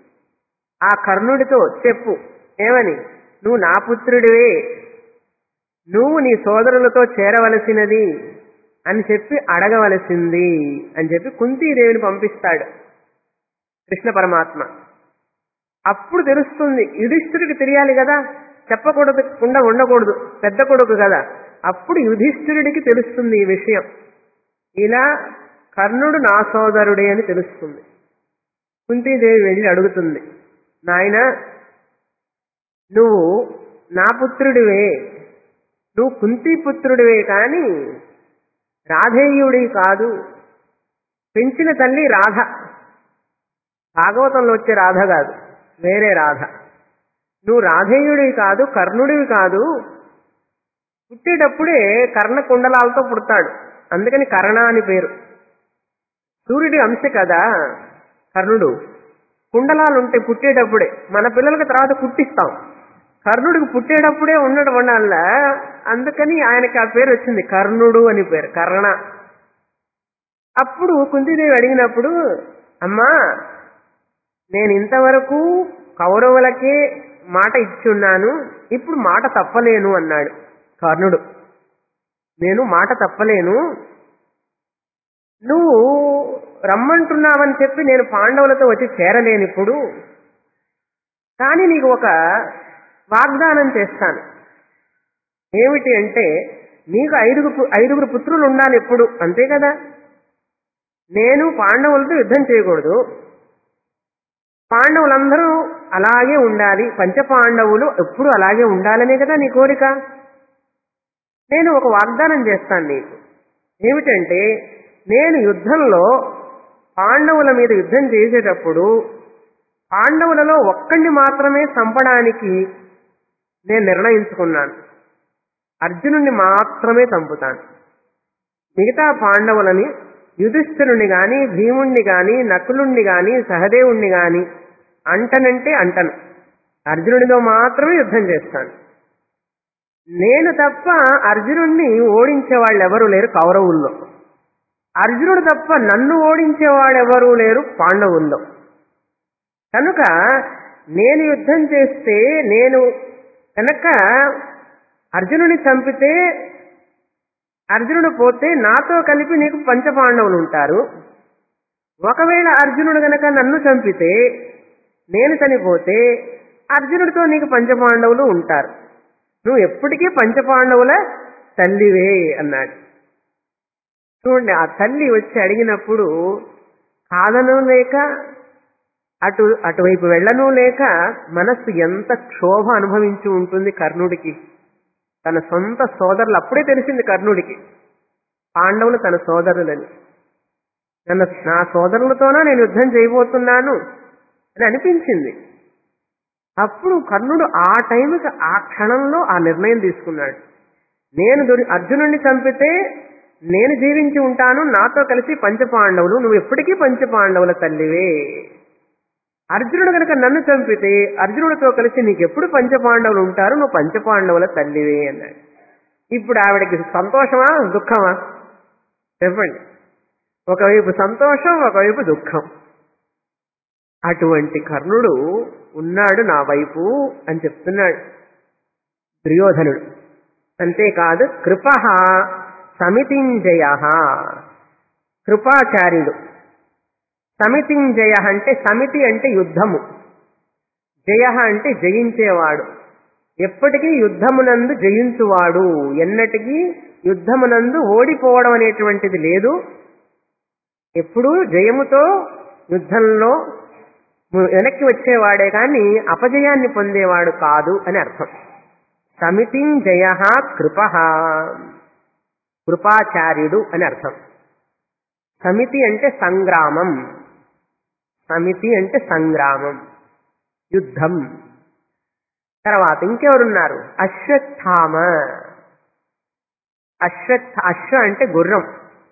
ఆ కర్ణుడితో చెప్పు ఏమని నువ్వు నా పుత్రుడివే నువ్వు నీ సోదరులతో చేరవలసినది అని చెప్పి అడగవలసింది అని చెప్పి కుంతీదేవిని పంపిస్తాడు కృష్ణ పరమాత్మ అప్పుడు తెలుస్తుంది యుధిష్ఠుడికి తెలియాలి కదా చెప్పకూడదు కుండా ఉండకూడదు పెద్ద కొడుకు కదా అప్పుడు యుధిష్ఠిరుడికి తెలుస్తుంది ఈ విషయం ఇలా కర్ణుడు నా సోదరుడే అని తెలుస్తుంది కుంతీదేవి వెళ్ళి అడుగుతుంది నాయన నువ్వు నా పుత్రుడివే నువ్వు కుంతి పుత్రుడివే కాని రాధేయుడి కాదు పెంచిన తల్లి రాధ భాగవతంలో వచ్చే రాధ కాదు వేరే రాధ నువ్వు రాధేయుడివి కాదు కర్ణుడివి కాదు పుట్టేటప్పుడే కర్ణ కుండలాలతో పుడతాడు అందుకని కర్ణ అని పేరు సూర్యుడి అంశ కదా కర్ణుడు కుండలాలు ఉంటాయి పుట్టేటప్పుడే మన పిల్లలకి తర్వాత పుట్టిస్తాం కర్ణుడికి పుట్టేటప్పుడే ఉండడం వల్ల అందుకని ఆయనకి ఆ పేరు వచ్చింది కర్ణుడు అని పేరు కర్ణ అప్పుడు కుంతిదేవి అడిగినప్పుడు అమ్మా నేను ఇంతవరకు కౌరవులకే మాట ఇచ్చున్నాను ఇప్పుడు మాట తప్పలేను అన్నాడు కర్ణుడు నేను మాట తప్పలేను నువ్వు రమ్మంటున్నావని చెప్పి నేను పాండవులతో వచ్చి చేరలేను ఇప్పుడు కానీ నీకు ఒక వాగ్దానం చేస్తాను ఏమిటి అంటే నీకు ఐదుగురు ఐదుగురు పుత్రులు ఉండాలి ఎప్పుడు అంతే కదా నేను పాండవులతో యుద్ధం చేయకూడదు పాండవులందరూ అలాగే ఉండాలి పంచపాండవులు ఎప్పుడు అలాగే ఉండాలనే కదా నీ కోరిక నేను ఒక వాగ్దానం చేస్తాను నీకు ఏమిటంటే నేను యుద్ధంలో పాండవుల మీద యుద్ధం చేసేటప్పుడు పాండవులలో ఒక్కడిని మాత్రమే చంపడానికి నేను నిర్ణయించుకున్నాను అర్జునుడిని మాత్రమే చంపుతాను మిగతా పాండవులని యుధిష్ఠిరుణ్ణి గాని భీముణ్ణి గాని నకులుణ్ణి గాని సహదేవుణ్ణి గాని అంటనంటే అంటను అర్జునుడితో మాత్రమే యుద్ధం చేస్తాను నేను తప్ప అర్జునుడిని ఓడించే వాళ్ళు ఎవరు లేరు కౌరవుల్లో అర్జునుడు తప్ప నన్ను ఓడించేవాడెవరూ లేరు పాండవుల్లో కనుక నేను యుద్ధం చేస్తే నేను కనుక అర్జునుని చంపితే అర్జునుడు పోతే నాతో కలిపి నీకు పంచపాండవులు ఉంటారు ఒకవేళ అర్జునుడు గనక నన్ను చంపితే నేను చనిపోతే అర్జునుడితో నీకు పంచపాండవులు ఉంటారు నువ్వు ఎప్పటికీ పంచపాండవుల తల్లివే అన్నాడు చూడండి ఆ తల్లి వచ్చి అడిగినప్పుడు కాదను లేక అటు అటువైపు వెళ్ళను లేక మనస్సు ఎంత క్షోభ అనుభవించి ఉంటుంది కర్ణుడికి తన సొంత సోదరులు అప్పుడే తెలిసింది కర్ణుడికి పాండవులు తన సోదరులని నన్ను నా సోదరులతోనో నేను యుద్ధం చేయబోతున్నాను అని అనిపించింది అప్పుడు కర్ణుడు ఆ టైంకి ఆ క్షణంలో ఆ నిర్ణయం తీసుకున్నాడు నేను దుర్ అర్జునుడిని చంపితే నేను జీవించి ఉంటాను నాతో కలిసి పంచపాండవులు నువ్వు ఎప్పటికీ పంచపాండవుల తల్లివే అర్జునుడు కనుక నన్ను చంపితే అర్జునుడితో కలిసి నీకెప్పుడు పంచపాండవులు ఉంటారు నువ్వు పంచపాండవుల తల్లివే అన్నాడు ఇప్పుడు ఆవిడకి సంతోషమా దుఃఖమా చెప్పండి ఒకవైపు సంతోషం ఒకవైపు దుఃఖం అటువంటి కర్ణుడు ఉన్నాడు నా వైపు అని చెప్తున్నాడు దుర్యోధనుడు అంతేకాదు కృప సమితింజయ కృపాచార్యుడు సమితింజయ అంటే సమితి అంటే యుద్ధము జయ అంటే జయించేవాడు ఎప్పటికీ యుద్ధమునందు జయించువాడు ఎన్నటికీ యుద్ధమునందు ఓడిపోవడం అనేటువంటిది లేదు ఎప్పుడూ జయముతో యుద్ధంలో వెనక్కి వచ్చేవాడే కానీ అపజయాన్ని పొందేవాడు కాదు అని అర్థం సమితిం జయ కృప కృపాచార్యుడు అని అర్థం సమితి అంటే సంగ్రామం సమితి అంటే సంగ్రామం యుద్ధం తర్వాత ఇంకెవరున్నారు అశ్వత్థామ అశ్వత్థ అశ్వ అంటే గుర్రం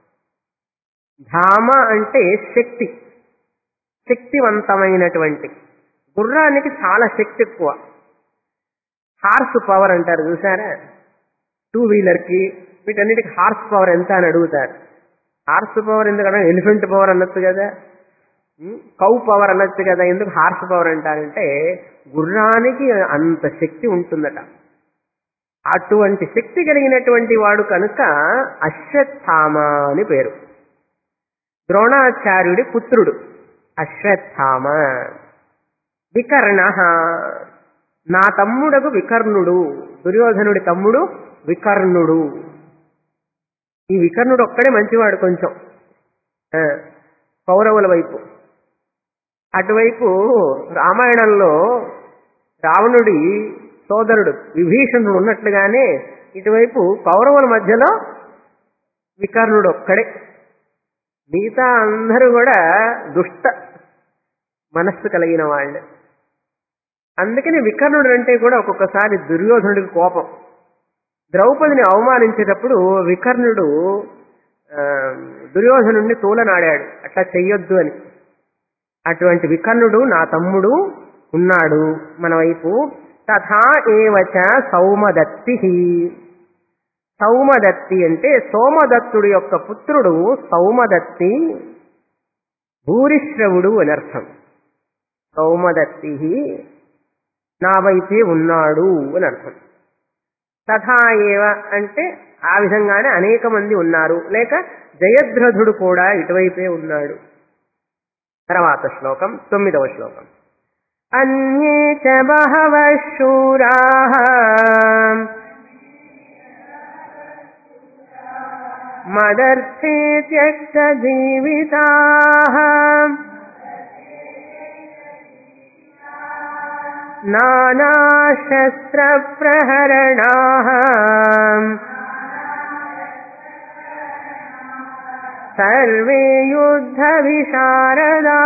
ధామ అంటే శక్తి శక్తివంతమైనటువంటి గుర్రానికి చాలా శక్తి ఎక్కువ హార్స్ పవర్ అంటారు చూసారా టూ వీలర్కి వీటన్నిటికి హార్స్ పవర్ ఎంత అని అడుగుతారు హార్స్ పవర్ ఎందుకంటే ఎలిఫెంట్ పవర్ అనొచ్చు కదా కౌ పవర్ అనొచ్చు కదా ఎందుకు హార్స్ పవర్ అంటారంటే గుర్రానికి అంత శక్తి ఉంటుందట అటువంటి శక్తి కలిగినటువంటి వాడు కనుక అశ్వత్థామ అని పేరు ద్రోణాచార్యుడి పుత్రుడు అశ్వత్థామ వికర్ణ నా తమ్ముడకు వికర్ణుడు దుర్యోధనుడి తమ్ముడు వికర్ణుడు ఈ వికర్ణుడు ఒక్కడే మంచివాడు కొంచెం ఆ, కౌరవుల వైపు అటువైపు రామాయణంలో రావణుడి సోదరుడు విభీషణుడు ఉన్నట్లుగానే ఇటువైపు కౌరవుల మధ్యలో వికర్ణుడు ఒక్కడే మిగతా అందరూ కూడా దుష్ట మనస్సు కలిగిన వాళ్ళు అందుకని వికర్ణుడు అంటే కూడా ఒక్కొక్కసారి దుర్యోధనుడికి కోపం ద్రౌపదిని అవమానించేటప్పుడు వికర్ణుడు ఆ, దుర్యోధనుడిని తూలనాడాడు అట్లా చెయ్యొద్దు అని అటువంటి వికర్ణుడు నా తమ్ముడు ఉన్నాడు మన వైపు తథా ఏవచ సౌమదత్తి సౌమదత్తి అంటే సోమదత్తుడి యొక్క పుత్రుడు సౌమదత్తి భూరిశ్రవుడు అని అర్థం సౌమదత్తి నా వైపే ఉన్నాడు అని అర్థం తథా ఏవ అంటే ఆ విధంగానే అనేక మంది ఉన్నారు లేక జయద్రథుడు కూడా ఇటువైపే ఉన్నాడు తర్వాత శ్లోకం తొమ్మిదవ శ్లోకం అన్యే చ బహవ శూరా మదర్థే త్యక్త జీవితా నానాశస్త్రప్రహరణా సర్వే యుద్ధ విశారదా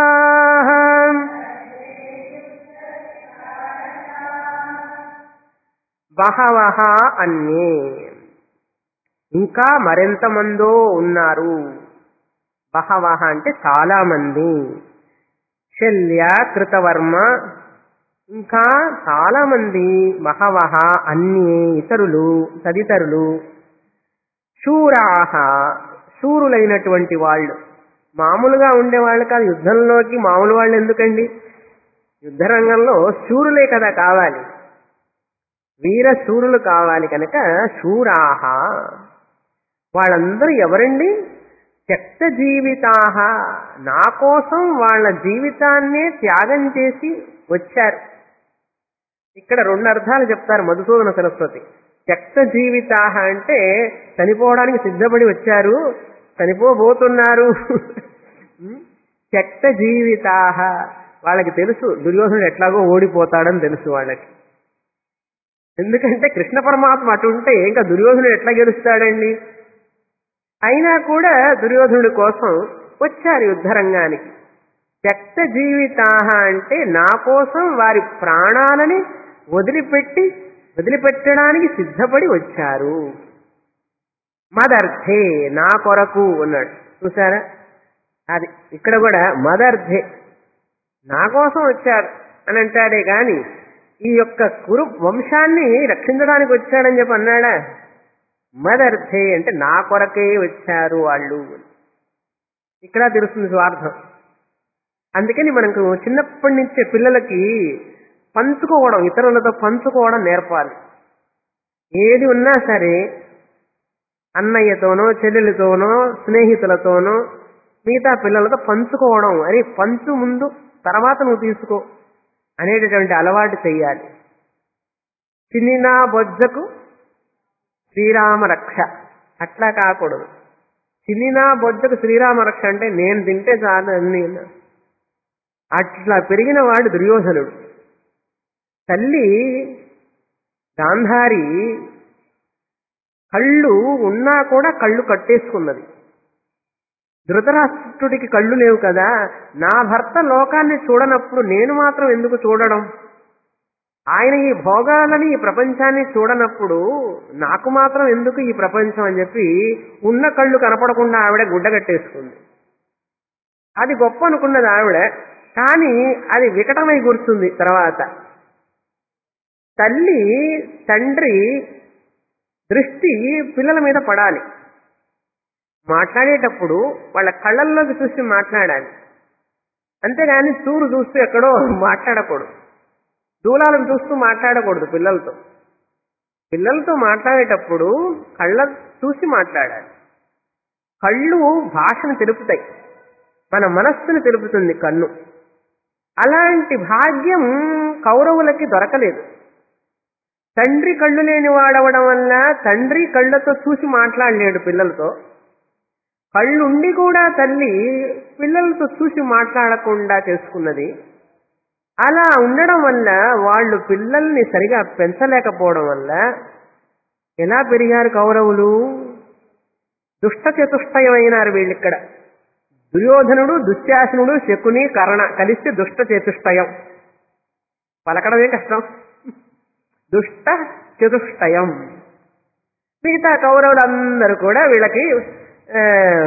బహవహ అన్యే ఇంకా మరెంతమందో ఉన్నారు బహవహ అంటే చాలా మంది శల్య కృతవర్మ ఇంకా చాలా మంది బహవహ అన్ని ఇతరులు తదితరులు శూరాహ శూరులైనటువంటి వాళ్ళు మామూలుగా ఉండేవాళ్ళు కాదు యుద్ధంలోకి మామూలు వాళ్ళు ఎందుకండి యుద్ధ రంగంలో శూరులే కదా కావాలి వీర శూరులు కావాలి కనుక శూరాహ వాళ్ళందరూ ఎవరండి త్యక్త జీవితాహ నా కోసం వాళ్ళ జీవితాన్నే త్యాగం చేసి వచ్చారు ఇక్కడ రెండు అర్థాలు చెప్తారు మధుసూదన సరస్వతి త్యక్త జీవితాహ అంటే చనిపోవడానికి సిద్ధపడి వచ్చారు చనిపోబోతున్నారు త్యక్త జీవితాహ వాళ్ళకి తెలుసు దుర్యోధనుడు ఎట్లాగో ఓడిపోతాడని తెలుసు వాళ్ళకి ఎందుకంటే కృష్ణ పరమాత్మ అటు ఉంటే ఇంకా దుర్యోధనుడు ఎట్లా గెలుస్తాడండి అయినా కూడా దుర్యోధనుడి కోసం వచ్చారు యుద్ధరంగానికి త్యక్త జీవితాహ అంటే నా కోసం వారి ప్రాణాలని వదిలిపెట్టి వదిలిపెట్టడానికి సిద్ధపడి వచ్చారు మదర్థే నా కొరకు అన్నాడు చూసారా అది ఇక్కడ కూడా మదర్థే నా కోసం వచ్చారు అని అంటాడే గాని ఈ యొక్క కురు వంశాన్ని రక్షించడానికి వచ్చాడని చెప్పి అన్నాడా మదర్థే అంటే నా కొరకే వచ్చారు వాళ్ళు ఇక్కడ తెలుస్తుంది స్వార్థం అందుకని మనకు చిన్నప్పటి నుంచే పిల్లలకి పంచుకోవడం ఇతరులతో పంచుకోవడం నేర్పాలి ఏది ఉన్నా సరే అన్నయ్యతోనో చెల్లెలతోనో స్నేహితులతోనో మిగతా పిల్లలతో పంచుకోవడం అరే పంచు ముందు తర్వాత నువ్వు తీసుకో అనేటటువంటి అలవాటు చెయ్యాలి చిన్న బొజ్జకు శ్రీరామ రక్ష అట్లా కాకూడదు చిన్న బొజ్జకు శ్రీరామ రక్ష అంటే నేను తింటే చాలు అన్ని అట్లా పెరిగిన వాడు దుర్యోధనుడు తల్లి గాంధారి కళ్ళు ఉన్నా కూడా కళ్ళు కట్టేసుకున్నది ధృతరాష్ట్రుడికి కళ్ళు లేవు కదా నా భర్త లోకాన్ని చూడనప్పుడు నేను మాత్రం ఎందుకు చూడడం ఆయన ఈ భోగాలని ఈ ప్రపంచాన్ని చూడనప్పుడు నాకు మాత్రం ఎందుకు ఈ ప్రపంచం అని చెప్పి ఉన్న కళ్ళు కనపడకుండా ఆవిడ గుడ్డ కట్టేసుకుంది అది గొప్ప అనుకున్నది ఆవిడ కానీ అది వికటమై కూర్చుంది తర్వాత తల్లి తండ్రి దృష్టి పిల్లల మీద పడాలి మాట్లాడేటప్పుడు వాళ్ళ కళ్ళల్లోకి చూసి మాట్లాడాలి అంతేగాని చూరు చూస్తూ ఎక్కడో మాట్లాడకూడదు దూలాలను చూస్తూ మాట్లాడకూడదు పిల్లలతో పిల్లలతో మాట్లాడేటప్పుడు కళ్ళ చూసి మాట్లాడాలి కళ్ళు భాషను తెలుపుతాయి మన మనస్సును తెలుపుతుంది కన్ను అలాంటి భాగ్యం కౌరవులకి దొరకలేదు తండ్రి కళ్ళు లేని వాడవడం వల్ల తండ్రి కళ్ళతో చూసి మాట్లాడలేడు పిల్లలతో కళ్ళుండి కూడా తల్లి పిల్లలతో చూసి మాట్లాడకుండా చేసుకున్నది అలా ఉండడం వల్ల వాళ్ళు పిల్లల్ని సరిగా పెంచలేకపోవడం వల్ల ఎలా పెరిగారు కౌరవులు దుష్ట చతుష్టయమైనారు వీళ్ళిక్కడ దుర్యోధనుడు దుశ్శాసనుడు శకుని కర్ణ కలిస్తే దుష్ట చతుష్టయం పలకడమే కష్టం దుష్ట చతుష్టయం మిగతా కౌరవులందరూ కూడా వీళ్ళకి ఆ,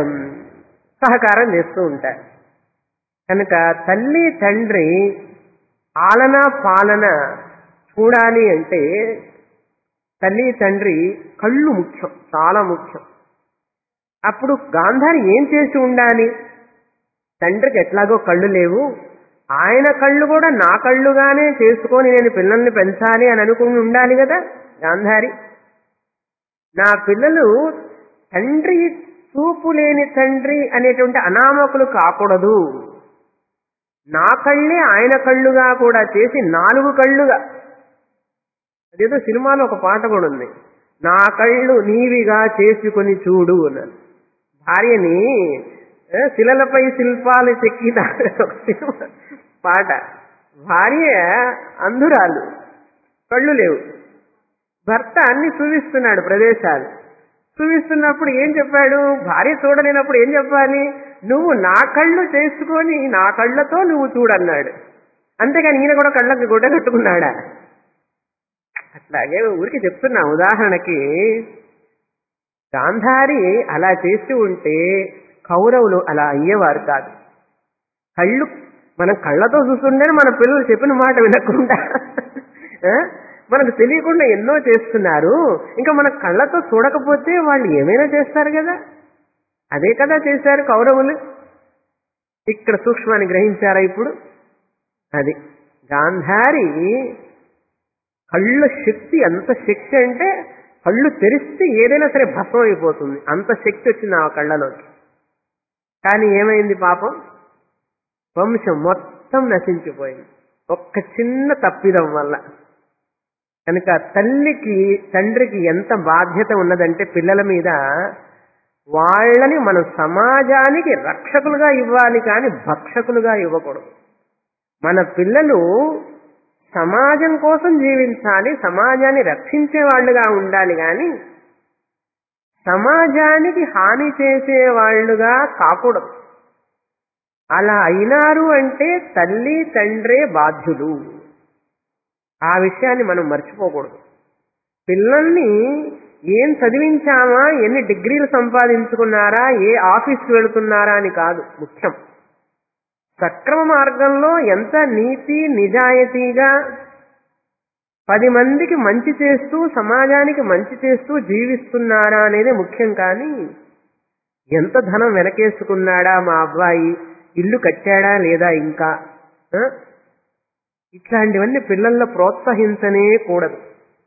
సహకారం చేస్తూ ఉంటారు కనుక తల్లి తండ్రి ఆలన పాలన చూడాలి అంటే తల్లి తండ్రి కళ్ళు ముఖ్యం చాలా ముఖ్యం అప్పుడు గాంధారి ఏం చేసి ఉండాలి తండ్రికి ఎట్లాగో కళ్ళు లేవు ఆయన కళ్ళు కూడా నా కళ్ళుగానే చేసుకొని నేను పిల్లల్ని పెంచాలి అని అనుకుని ఉండాలి కదా గాంధారి నా పిల్లలు తండ్రి చూపు లేని తండ్రి అనేటువంటి అనామకులు కాకూడదు నా కళ్ళే ఆయన కళ్ళుగా కూడా చేసి నాలుగు కళ్ళుగా అదేదో సినిమాలో ఒక పాట కూడా ఉంది నా కళ్ళు నీవిగా చేసుకొని చూడు అన్నాను భార్యని ఏ, శిలలపై శిల్పాలు చెక్కిన ఒక సినిమా పాట భార్య అంధురాలు కళ్ళు లేవు భర్త అన్ని చూపిస్తున్నాడు ప్రదేశాలు చూపిస్తున్నప్పుడు ఏం చెప్పాడు భార్య చూడలేనప్పుడు ఏం చెప్పాలి నువ్వు నా కళ్ళు చేసుకొని నా కళ్ళతో నువ్వు చూడన్నాడు అంతేగాని ఈయన కూడా కళ్ళకి గుడ్డ కట్టుకున్నాడా అట్లాగే ఊరికి చెప్తున్నా ఉదాహరణకి గాంధారి అలా చేసి ఉంటే కౌరవులు అలా అయ్యేవారు కాదు కళ్ళు మనం కళ్ళతో చూస్తుంటేనే మన పిల్లలు చెప్పిన మాట వినకుండా ఆ? మనకు తెలియకుండా ఎన్నో చేస్తున్నారు ఇంకా మన కళ్ళతో చూడకపోతే వాళ్ళు ఏమైనా చేస్తారు కదా అదే కదా చేశారు కౌరవులు ఇక్కడ సూక్ష్మాన్ని గ్రహించారా ఇప్పుడు అది గాంధారి కళ్ళ శక్తి అంత శక్తి అంటే కళ్ళు తెరిస్తే ఏదైనా సరే భస్మం అయిపోతుంది అంత శక్తి వచ్చింది ఆ కళ్ళలోకి కానీ ఏమైంది పాపం వంశం మొత్తం నశించిపోయింది ఒక్క చిన్న తప్పిదం వల్ల కనుక తల్లికి తండ్రికి ఎంత బాధ్యత ఉన్నదంటే పిల్లల మీద వాళ్ళని మనం సమాజానికి రక్షకులుగా ఇవ్వాలి కానీ భక్షకులుగా ఇవ్వకూడదు మన పిల్లలు సమాజం కోసం జీవించాలి సమాజాన్ని రక్షించే వాళ్ళుగా ఉండాలి కానీ సమాజానికి హాని చేసే వాళ్ళుగా కాకూడదు అలా అయినారు అంటే తల్లి తండ్రే బాధ్యులు ఆ విషయాన్ని మనం మర్చిపోకూడదు పిల్లల్ని ఏం చదివించామా ఎన్ని డిగ్రీలు సంపాదించుకున్నారా ఏ ఆఫీస్కి వెళుతున్నారా అని కాదు ముఖ్యం సక్రమ మార్గంలో ఎంత నీతి నిజాయితీగా పది మందికి మంచి చేస్తూ సమాజానికి మంచి చేస్తూ జీవిస్తున్నారా అనేది ముఖ్యం కానీ ఎంత ధనం వెనకేసుకున్నాడా మా అబ్బాయి ఇల్లు కట్టాడా లేదా ఇంకా ఆ? ఇట్లాంటివన్నీ పిల్లల్లో ప్రోత్సహించనే కూడదు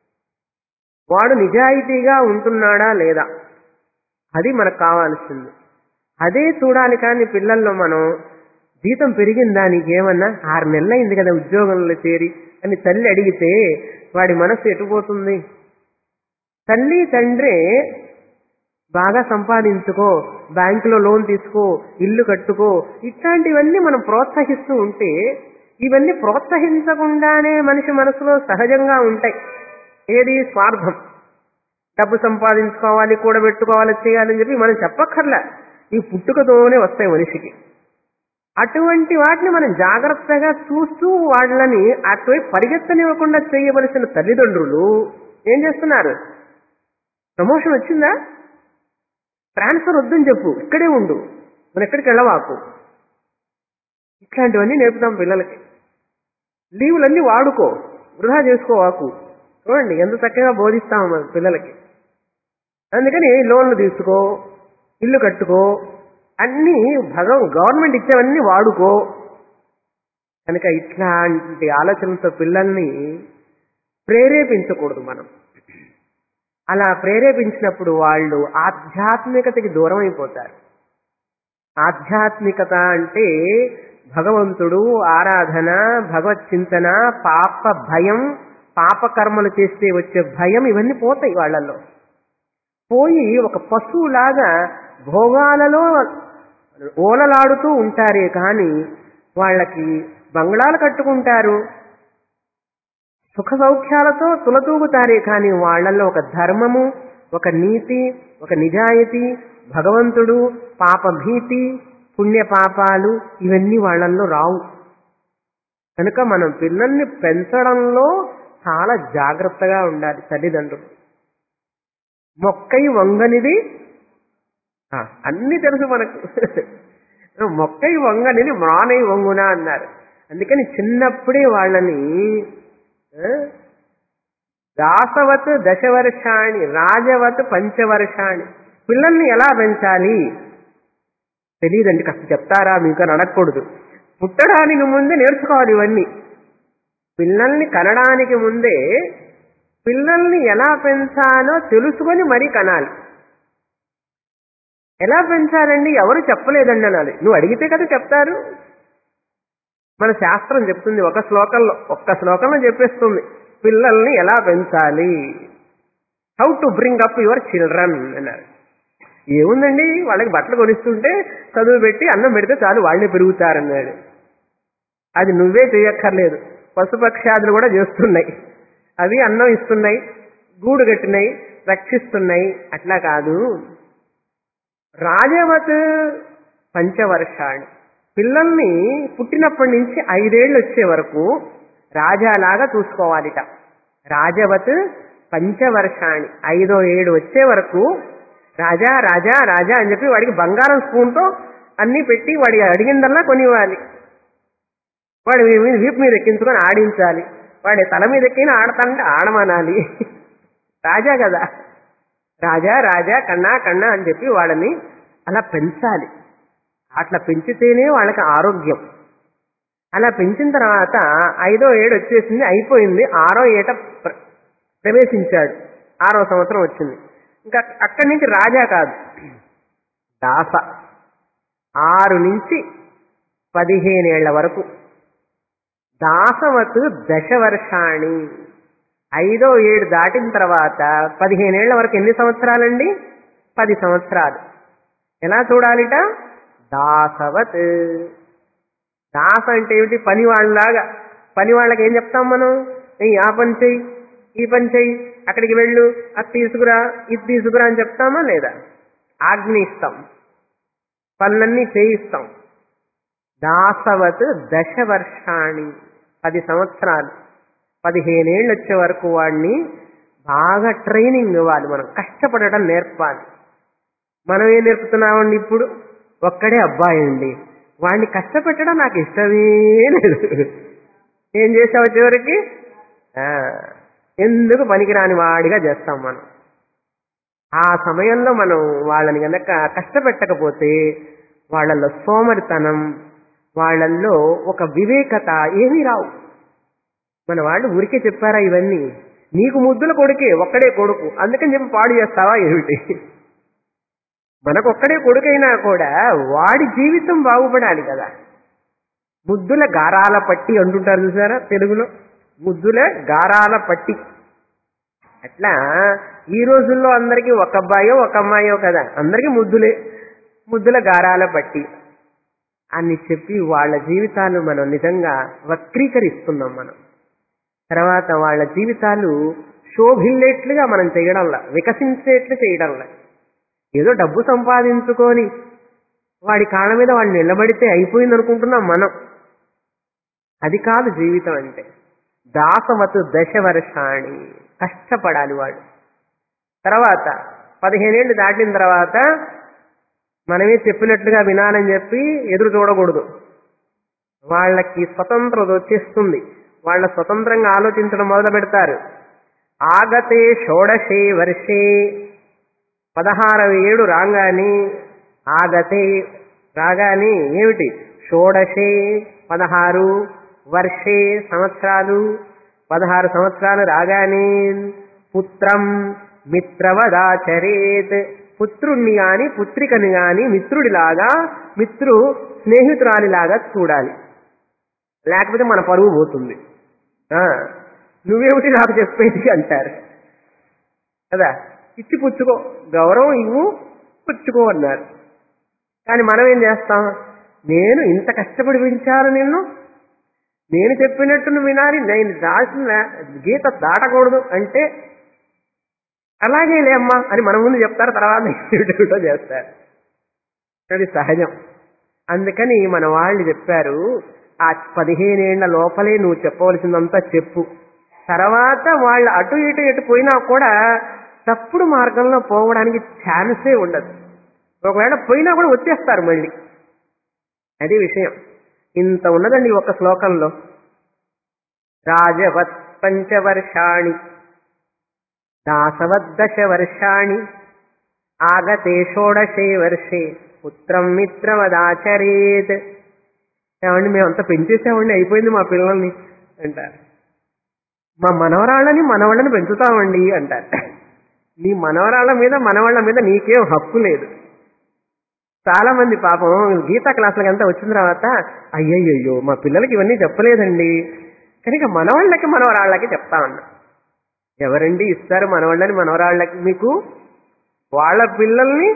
వాడు నిజాయితీగా ఉంటున్నాడా లేదా అది మనకు కావాల్సింది అదే చూడాలి కానీ పిల్లల్లో మనం జీతం పెరిగిందా నీకేమన్నా ఆరు నెలలైంది కదా ఉద్యోగంలో చేరి అని తల్లి అడిగితే వాడి మనసు ఎటుపోతుంది తల్లి తండ్రి బాగా సంపాదించుకో బ్యాంకులో లోన్ తీసుకో ఇల్లు కట్టుకో ఇట్లాంటివన్నీ మనం ప్రోత్సహిస్తూ ఉంటే ఇవన్నీ ప్రోత్సహించకుండానే మనిషి మనసులో సహజంగా ఉంటాయి ఏది స్వార్థం డబ్బు సంపాదించుకోవాలి కూడబెట్టుకోవాలి చేయాలని చెప్పి మనం చెప్పక్కర్లే ఈ పుట్టుకతోనే వస్తాయి మనిషికి అటువంటి వాటిని మనం జాగ్రత్తగా చూస్తూ వాళ్ళని అటువైపు పరిగెత్తనివ్వకుండా చేయవలసిన తల్లిదండ్రులు ఏం చేస్తున్నారు ప్రమోషన్ వచ్చిందా ట్రాన్స్ఫర్ వద్దని చెప్పు ఇక్కడే ఉండు మనం ఎక్కడికి వెళ్ళవాకు ఇట్లాంటివన్నీ నేర్పుతాం పిల్లలకి లీవులన్నీ వాడుకో వృధా చేసుకోవాకు చూడండి ఎంత చక్కగా బోధిస్తాం మన పిల్లలకి అందుకని లోన్లు తీసుకో ఇల్లు కట్టుకో అన్నీ భగవ గవర్నమెంట్ ఇచ్చేవన్నీ వాడుకో కనుక ఇట్లాంటి ఆలోచనలతో పిల్లల్ని ప్రేరేపించకూడదు మనం అలా ప్రేరేపించినప్పుడు వాళ్ళు ఆధ్యాత్మికతకి దూరం అయిపోతారు ఆధ్యాత్మికత అంటే భగవంతుడు ఆరాధన భగవత్ చింతన పాప భయం పాప కర్మలు చేస్తే వచ్చే భయం ఇవన్నీ పోతాయి వాళ్ళల్లో పోయి ఒక పశువులాగా భోగాలలో ఓలలాడుతూ ఉంటారే కానీ వాళ్ళకి బంగ్లాలు కట్టుకుంటారు సుఖ సౌఖ్యాలతో తులతూగుతారే కానీ వాళ్ళల్లో ఒక ధర్మము ఒక నీతి ఒక నిజాయితీ భగవంతుడు పాప భీతి పుణ్య పాపాలు ఇవన్నీ వాళ్ళల్లో రావు కనుక మనం పిల్లల్ని పెంచడంలో చాలా జాగ్రత్తగా ఉండాలి తల్లిదండ్రులు మొక్కై వంగనిది ఆ, అన్ని తెలుసు మనకు మొక్కై వంగనిది మానై వంగున అన్నారు అందుకని చిన్నప్పుడే వాళ్ళని ఆ, దాసవత్ దశవర్షాణి రాజవత్ పంచవర్షాణి పిల్లల్ని ఎలా పెంచాలి తెలియదండి కాస్త చెప్తారా మీకు అని అడగకూడదు పుట్టడానికి ముందే నేర్చుకోవాలి ఇవన్నీ పిల్లల్ని కనడానికి ముందే పిల్లల్ని ఎలా పెంచాలో తెలుసుకొని మరీ కనాలి ఎలా పెంచాలండి ఎవరు చెప్పలేదండి అనాలి నువ్వు అడిగితే కదా చెప్తారు మన శాస్త్రం చెప్తుంది ఒక శ్లోకంలో ఒక్క శ్లోకంలో చెప్పేస్తుంది పిల్లల్ని ఎలా పెంచాలి how to bring up your children అన్నారు ఏముందండి వాళ్ళకి బట్టలు కొనిస్తుంటే చదువు పెట్టి అన్నం పెడితే చాలు వాళ్ళే పెరుగుతారన్నాడు అది నువ్వే చేయక్కర్లేదు పశుపక్షాదులు కూడా చేస్తున్నాయి అవి అన్నం ఇస్తున్నాయి గూడు కట్టినాయి రక్షిస్తున్నాయి అట్లా కాదు రాజవత్ పంచవర్షాలు పిల్లల్ని పుట్టినప్పటి నుంచి ఐదేళ్లు వచ్చే వరకు రాజాలాగా చూసుకోవాలిట రాజవత్ పంచవర్షాణి ఐదో ఏడు వచ్చే వరకు రాజా రాజా రాజా అని చెప్పి వాడికి బంగారం స్పూన్తో అన్ని పెట్టి వాడి అడిగిందల్లా కొనివ్వాలి వాడి వీ- వీ- వీపు మీద ఎక్కించుకొని ఆడించాలి వాడి తల మీద ఎక్కిన ఆడతాంటే ఆడమనాలి రాజా కదా రాజా రాజా కన్నా కన్నా అని చెప్పి వాళ్ళని అలా పెంచాలి అట్లా పెంచితేనే వాళ్ళకి ఆరోగ్యం అలా పెంచిన తర్వాత ఐదో ఏడు వచ్చేసింది అయిపోయింది ఆరో ఏట ప్ర- ప్రవేశించాడు ఆరో సంవత్సరం వచ్చింది ఇంకా అక్కడి నుంచి రాజా కాదు దాస ఆరు నుంచి పదిహేనేళ్ల వరకు దాసవత్ దశవర్షాణి ఐదో ఏడు దాటిన తర్వాత పదిహేనేళ్ల వరకు ఎన్ని సంవత్సరాలండి పది సంవత్సరాలు ఎలా చూడాలిట దాసవత్ దాస అంటే ఏమిటి పని వాళ్ళలాగా పని వాళ్ళకి ఏం చెప్తాం మనం "ఏయ్, ఆ పని చెయ్యి ఈ పని చెయ్యి అక్కడికి వెళ్ళు అది తీసుకురా ఇది తీసుకురా అని చెప్తామా లేదా ఆజ్ఞ ఇస్తాం పనులన్నీ చేయిస్తాం దాసవత్ దశ వర్షాణి పది సంవత్సరాలు పదిహేనేళ్ళు వచ్చే వరకు వాడిని బాగా ట్రైనింగ్ ఇవ్వాలి మనం కష్టపడటం నేర్పాలి మనం ఏం నేర్పుతున్నామండి ఇప్పుడు ఒక్కడే అబ్బాయి అండి వాడిని కష్టపెట్టడం నాకు ఇష్టమే లేదు ఏం చేసావు చివరికి ఆ, ఎందుకు పనికిరాని వాడిగా చేస్తాం మనం ఆ సమయంలో మనం వాళ్ళని కనుక కష్టపెట్టకపోతే వాళ్ళల్లో సోమరితనం వాళ్ళల్లో ఒక వివేకత ఏమీ రావు మన వాళ్ళు ఊరికే చెప్పారా ఇవన్నీ నీకు ముద్దుల కొడుకే ఒక్కడే కొడుకు అందుకని చెప్పి పాడు చేస్తావా ఏమిటి మనకొక్కడే కొడుకైనా కూడా వాడి జీవితం బాగుపడాలి కదా ముద్దుల గారాల పట్టి అంటుంటారు చూసారా తెలుగులో ముద్దుల గారాల పట్టి అట్లా ఈ రోజుల్లో అందరికీ ఒక అబ్బాయో ఒక అమ్మాయో కదా అందరికీ ముద్దులే ముద్దుల గారాల పట్టి అని చెప్పి వాళ్ళ జీవితాలు మనం నిజంగా వక్రీకరిస్తున్నాం మనం తర్వాత వాళ్ళ జీవితాలు శోభిల్లేట్లుగా మనం చేయడంలా వికసించేట్లు చేయడంలా ఏదో డబ్బు సంపాదించుకొని వాడి కాళ్ళ మీద వాడు నిలబడితే అయిపోయింది అనుకుంటున్నాం మనం అది కాదు జీవితం అంటే దాసవతు దశ వర్షాణి కష్టపడాలి వాడు తర్వాత పదిహేనేళ్ళు దాటిన తర్వాత మనమే చెప్పినట్లుగా వినాలని చెప్పి ఎదురు చూడకూడదు వాళ్ళకి స్వతంత్రత వచ్చేస్తుంది వాళ్ళ స్వతంత్రంగా ఆలోచించడం మొదలు పెడతారు ఆగతే షోడశే వర్షే పదహారవ ఏడు రాగానే ఆగతే రాగానే ఏమిటి షోడశే పదహారు వర్షే సంవత్సరాలు పదహారు సంవత్సరాలు రాగానే పుత్రం మిత్రవదాచరేత్ పుత్రుణ్ణి గాని పుత్రికని గాని మిత్రుడిలాగా మిత్రు స్నేహితురాలిలాగా చూడాలి లేకపోతే మన పరువు పోతుంది ఆ, నువ్వేమిటి నాకు చెప్పేది అంటారు కదా ఇచ్చి పుచ్చుకో గౌరవం ఇవ్వు పుచ్చుకో అన్నారు కానీ మనం ఏం చేస్తాం నేను ఇంత కష్టపడి పెంచాను నిన్ను నేను చెప్పినట్టు నువ్వు వినాలి నేను దాచిన గీత దాటకూడదు అంటే అలాగే లేమ్మా అని మన ముందు చెప్తారు తర్వాత ఏమిటో చేస్తారు అది సహజం అందుకని మన వాళ్ళు చెప్పారు ఆ పదిహేనేళ్ల లోపలే నువ్వు చెప్పవలసిందంతా చెప్పు తర్వాత వాళ్ళు అటు ఇటు ఎటు పోయినా కూడా తప్పుడు మార్గంలో పోవడానికి ఛాన్సే ఉండదు ఒకవేళ పోయినా కూడా వచ్చేస్తారు మళ్ళీ అది విషయం ఇంత ఉన్నదండి ఒక శ్లోకంలో రాజవత్ పంచవర్షాణి దాసవద్దశ వర్షాణి ఆగతే షోడశే వర్షే పుత్రం మిత్రవదాచరేత్ ఏమండి మేమంతా పెంచేసామండి అయిపోయింది మా పిల్లల్ని అంటారు మా మనవరాళ్ళని మనవాళ్ళని పెంచుతామండి అంటారు నీ మనవరాళ్ళ మీద మనవాళ్ళ మీద నీకేం హక్కు లేదు చాలా మంది పాపం గీతా క్లాసులకి అంతా వచ్చిన తర్వాత అయ్యయ్యో మా పిల్లలకి ఇవన్నీ చెప్పలేదండి కనుక మనవాళ్ళకి మనవరాళ్ళకి చెప్తా ఉన్నా ఎవరండి ఇస్తారు మనవాళ్ళని మనవరాళ్ళకి మీకు వాళ్ళ పిల్లల్ని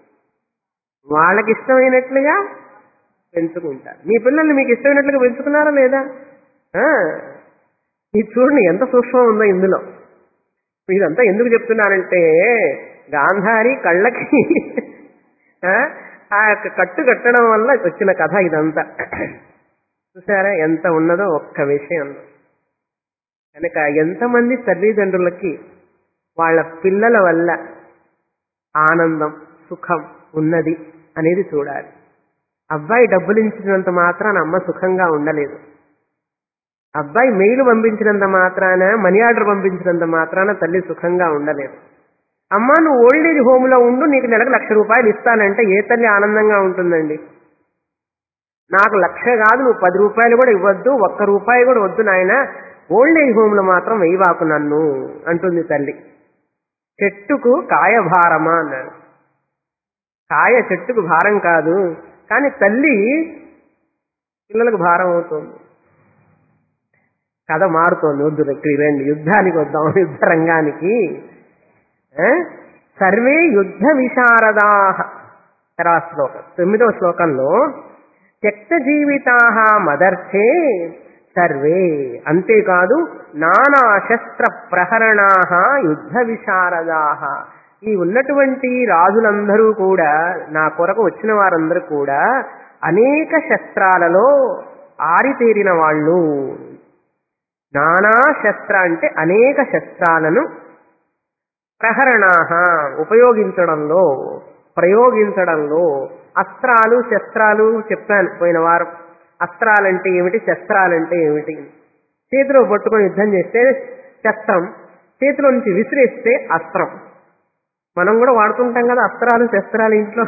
వాళ్ళకి ఇష్టమైనట్లుగా పెంచుకుంటారు మీ పిల్లల్ని మీకు ఇష్టమైనట్లుగా పెంచుకున్నారా లేదా ఆ, ఇది చూడండి ఎంత సూక్ష్మం ఉందో ఇందులో ఇదంతా ఎందుకు చెప్తున్నానంటే గాంధారి కళ్ళకి ఆ, ఆ యొక్క కట్టు కట్టడం వల్ల వచ్చిన కథ ఇదంతా చూసారా ఎంత ఉన్నదో ఒక్క విషయం కనుక ఎంతమంది తల్లిదండ్రులకి వాళ్ళ పిల్లల వల్ల ఆనందం సుఖం ఉన్నది అనేది చూడాలి అబ్బాయి డబ్బులు ఇచ్చినంత మాత్రాన అమ్మ సుఖంగా ఉండలేదు అబ్బాయి మెయిల్ పంపించినంత మాత్రాన మనీ ఆర్డర్ పంపించినంత మాత్రాన తల్లి సుఖంగా ఉండలేదు అమ్మ నువ్వు ఓల్డ్ ఏజ్ హోమ్లో ఉండు నీకు నెలకు లక్ష రూపాయలు ఇస్తానంటే ఏ తల్లి ఆనందంగా ఉంటుందండి నాకు లక్ష కాదు నువ్వు పది రూపాయలు కూడా ఇవ్వద్దు ఒక్క రూపాయి కూడా వద్దు నాయన ఓల్డ్ ఏజ్ హోమ్లో మాత్రం వెయ్యవాకు నన్ను అంటుంది తల్లి చెట్టుకు కాయ భారమా అన్నాడు కాయ చెట్టుకు భారం కాదు కానీ తల్లి పిల్లలకు భారం అవుతుంది కథ మారుతోంది వద్దు ఇక్కడికి రండి యుద్ధానికి వద్దాం యుద్ధ రంగానికి ఆ? సర్వే యుద్ధ విశారదా తర్వాత శ్లోకం తొమ్మిదవ శ్లోకంలో త్యక్త జీవితా మదర్థే సర్వే అంతేకాదు నానా శస్త్ర ప్రహరణా యుద్ధ విశారదా ఈ ఉన్నటువంటి రాజులందరూ కూడా నా కొరకు వచ్చిన వారందరూ కూడా అనేక శస్త్రాలలో ఆరితేరిన వాళ్ళు నానా శస్త్ర అంటే అనేక శస్త్రాలను ప్రహరణాహ ఉపయోగించడంలో ప్రయోగించడంలో అస్త్రాలు శస్త్రాలు చెప్పాను పోయిన వారం అస్త్రాలంటే ఏమిటి శస్త్రాలంటే ఏమిటి చేతిలో పట్టుకొని యుద్ధం చేస్తే శస్త్రం చేతిలో నుంచి విసిరేస్తే అస్త్రం మనం కూడా వాడుతుంటాం కదా అస్త్రాలు శస్త్రాలు ఇంట్లో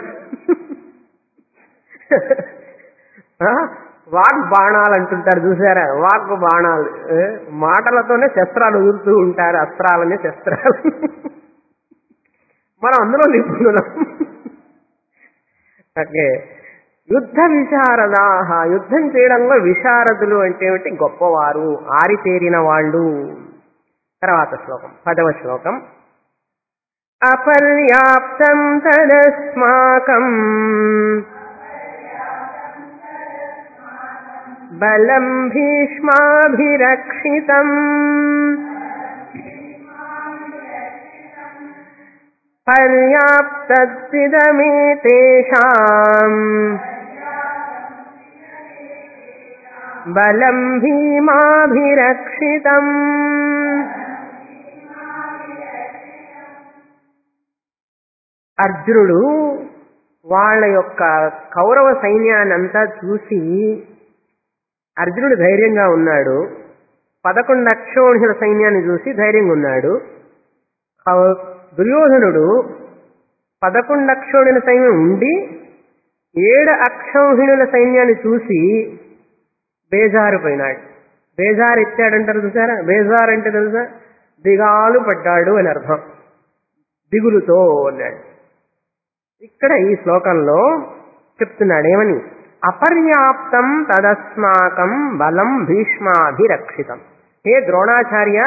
ఆ? వాక్ బాణాలు అంటుంటారు చూసారా వాక్ బాణాలు ఏ? మాటలతోనే శస్త్రాలు వదులుతూ ఉంటారు అస్త్రాలనే శస్త్రాలు మనం అందులో నిపుణులం ఓకే యుద్ధ విశారదాహ యుద్ధం చేయడంలో విశారదులు అంటే ఏమిటి గొప్పవారు ఆరితేరిన వాళ్ళు తర్వాత శ్లోకం పదవ శ్లోకం అపర్యాప్తం తదస్మాకం బలం భీష్మాభిరక్షితం పర్యాప్తమిదమే తేషాం బలం భీమాభిరక్షితం అర్జునుడు వాళ్ళ యొక్క కౌరవ సైన్యాన్నంతా చూసి అర్జునుడు ధైర్యంగా ఉన్నాడు పదకొండు అక్షోహిణుల సైన్యాన్ని చూసి ధైర్యంగా ఉన్నాడు కౌ- దుర్యోధనుడు పదకొండు అక్షోహిణుల సైన్యం ఉండి ఏడు అక్షౌహిణుల సైన్యాన్ని చూసి బేజారిపోయినాడు బేజారు ఎత్తాడంటారు చూసారా బేజారు అంటే తెలుసా దిగాలు పడ్డాడు అని అర్థం దిగులుతో అన్నాడు ఇక్కడ ఈ శ్లోకంలో చెప్తున్నాడు ఏమని అపర్యాప్తం తదస్మాకం బలం భీష్మాభిరక్షితం హే ద్రోణాచార్య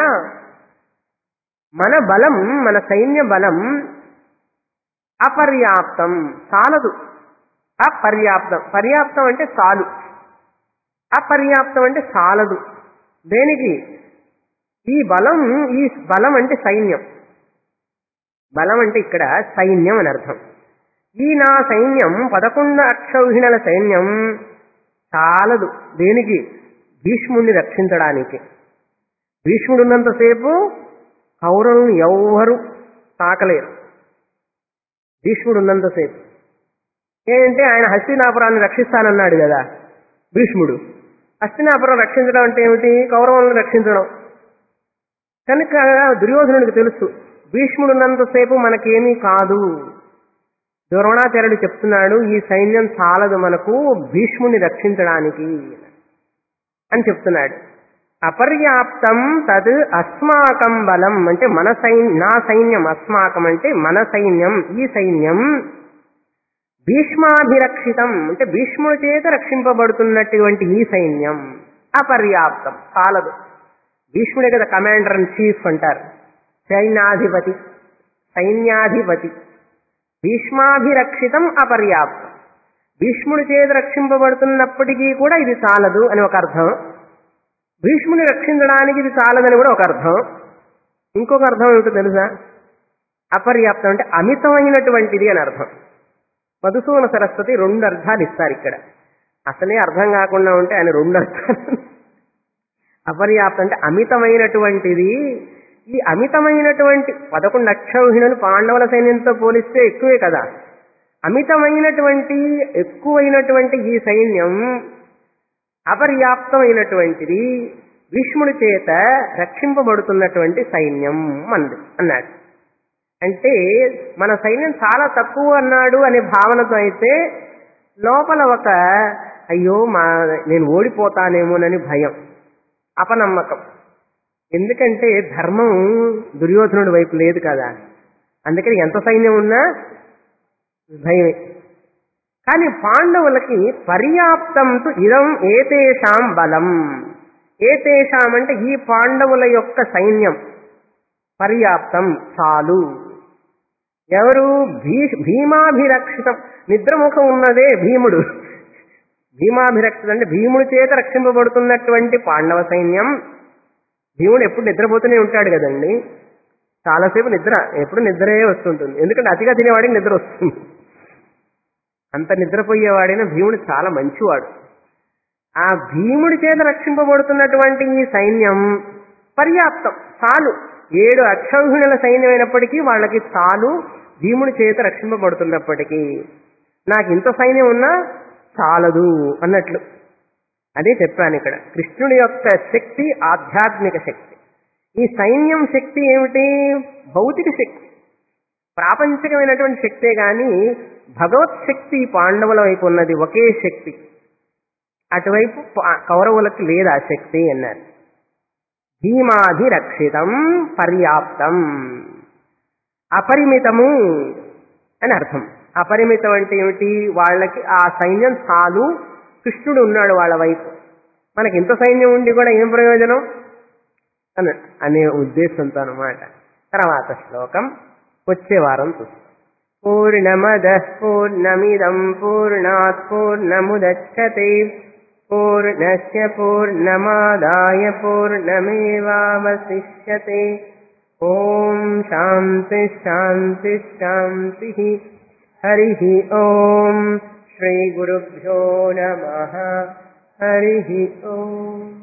మన బలం మన సైన్య బలం అపర్యాప్తం చాలదు అపర్యాప్తం పర్యాప్తం అంటే చాలు అపర్యాప్తం అంటే చాలదు దేనికి ఈ బలం ఈ బలం అంటే సైన్యం బలం అంటే ఇక్కడ సైన్యం అని అర్థం ఈ నా సైన్యం పదకొండు అక్షౌహిణల సైన్యం చాలదు దేనికి భీష్ముడిని రక్షించడానికి భీష్ముడు ఉన్నంతసేపు కౌరవులను ఎవ్వరు తాకలేరు భీష్ముడు ఉన్నంతసేపు ఏంటంటే ఆయన హస్తినాపురాన్ని రక్షిస్తానన్నాడు కదా భీష్ముడు హస్తినాపురం రక్షించడం అంటే ఏమిటి కౌరవులను రక్షించడం కనుక దుర్యోధనుడికి తెలుసు భీష్ముడు ఉన్నంతసేపు మనకేమీ కాదు ద్రోణాచార్యుడు చెప్తున్నాడు ఈ సైన్యం చాలదు మనకు భీష్ముని రక్షించడానికి అని చెప్తున్నాడు అపర్యాప్తం తద్ అస్మాకం బలం అంటే మన సైన్ నా సైన్యం అస్మాకం అంటే మన సైన్యం ఈ సైన్యం భీష్మాభిరక్షితం అంటే భీష్ముడి చేత రక్షింపబడుతున్నటువంటి ఈ సైన్యం అపర్యాప్తం చాలదు భీష్ముడే కదా కమాండర్ ఇన్ చీఫ్ అంటారు సైన్యాధిపతి సైన్యాధిపతి భీష్మాభిరక్షితం అపర్యాప్తం భీష్ముడి చేత రక్షింపబడుతున్నప్పటికీ కూడా ఇది చాలదు అని ఒక అర్థం భీష్ముని రక్షించడానికి ఇది చాలదని కూడా ఒక అర్థం ఇంకొక అర్థం ఏమిటో తెలుసా అపర్యాప్తం అంటే అమితమైనటువంటిది అని అర్థం మధుసూన సరస్వతి రెండు అర్థాలు ఇస్తారు ఇక్కడ అసలే అర్థం కాకుండా ఉంటే ఆయన రెండు అర్థాలు అపర్యాప్తం అంటే అమితమైనటువంటిది ఈ అమితమైనటువంటి పదకొండు అక్షౌహిణులు పాండవుల సైన్యంతో పోలిస్తే ఎక్కువే కదా అమితమైనటువంటి ఎక్కువైనటువంటి ఈ సైన్యం అపర్యాప్తమైనటువంటిది భీష్ముడి చేత రక్షింపబడుతున్నటువంటి సైన్యం అన్నది అన్నాడు అంటే మన సైన్యం చాలా తక్కువ అన్నాడు అనే భావనతో అయితే లోపల ఒక అయ్యో మా నేను ఓడిపోతానేమోనని భయం అపనమ్మకం ఎందుకంటే ధర్మం దుర్యోధనుడి వైపు లేదు కదా అందుకని ఎంత సైన్యం ఉన్నా భయమే కానీ పాండవులకి పర్యాప్తం తు ఇదం ఏతేషాం బలం ఏతేషాం అంటే ఈ పాండవుల యొక్క సైన్యం పర్యాప్తం చాలు ఎవరు భీ భీమాభిరక్షితం నిద్రముఖం ఉన్నదే భీముడు భీమాభిరక్షితం అంటే భీముడి చేత రక్షింపబడుతున్నటువంటి పాండవ సైన్యం భీముడు ఎప్పుడు నిద్రపోతూనే ఉంటాడు కదండి చాలాసేపు నిద్ర ఎప్పుడు నిద్రే వస్తుంటుంది ఎందుకంటే అతిగా తినేవాడికి నిద్ర వస్తుంది అంత నిద్రపోయేవాడైనా భీముడు చాలా మంచివాడు ఆ భీముడి చేత రక్షింపబడుతున్నటువంటి ఈ సైన్యం పర్యాప్తం చాలు ఏడు అక్షౌహిణుల సైన్యం అయినప్పటికీ వాళ్ళకి చాలు భీముడి చేత రక్షింపబడుతున్నప్పటికీ నాకు ఇంత సైన్యం ఉన్నా చాలదు అన్నట్లు అదే చెప్పాను ఇక్కడ కృష్ణుడి యొక్క శక్తి ఆధ్యాత్మిక శక్తి ఈ సైన్యం శక్తి ఏమిటి భౌతిక శక్తి ప్రాపంచికమైనటువంటి శక్తే గాని భగవత్ శక్తి పాండవుల వైపు ఉన్నది ఒకే శక్తి అటువైపు పా- కౌరవులకు లేదు ఆ శక్తి అన్నారు భీమాధిరక్షితం పర్యాప్తం అపరిమితము అని అర్థం అపరిమితం అంటే ఏమిటి వాళ్ళకి ఆ సైన్యం చాలు కృష్ణుడు ఉన్నాడు వాళ్ళ వైపు మనకి ఇంత సైన్యం ఉండి కూడా ఏం ప్రయోజనం అని అనే ఉద్దేశంతో అనమాట తర్వాత శ్లోకం వచ్చే వారం చూస్తాం పూర్ణమద పూర్ణమిదం పూర్ణాత్ పూర్ణముదచ్చతే పూర్ణస్య పూర్ణమాదాయ పూర్ణమేవావశిష్యతే ఓం శాంతి శాంతి శాంతి హరి ఓం శ్రీ గురుభ్యో నమ హరి ఓం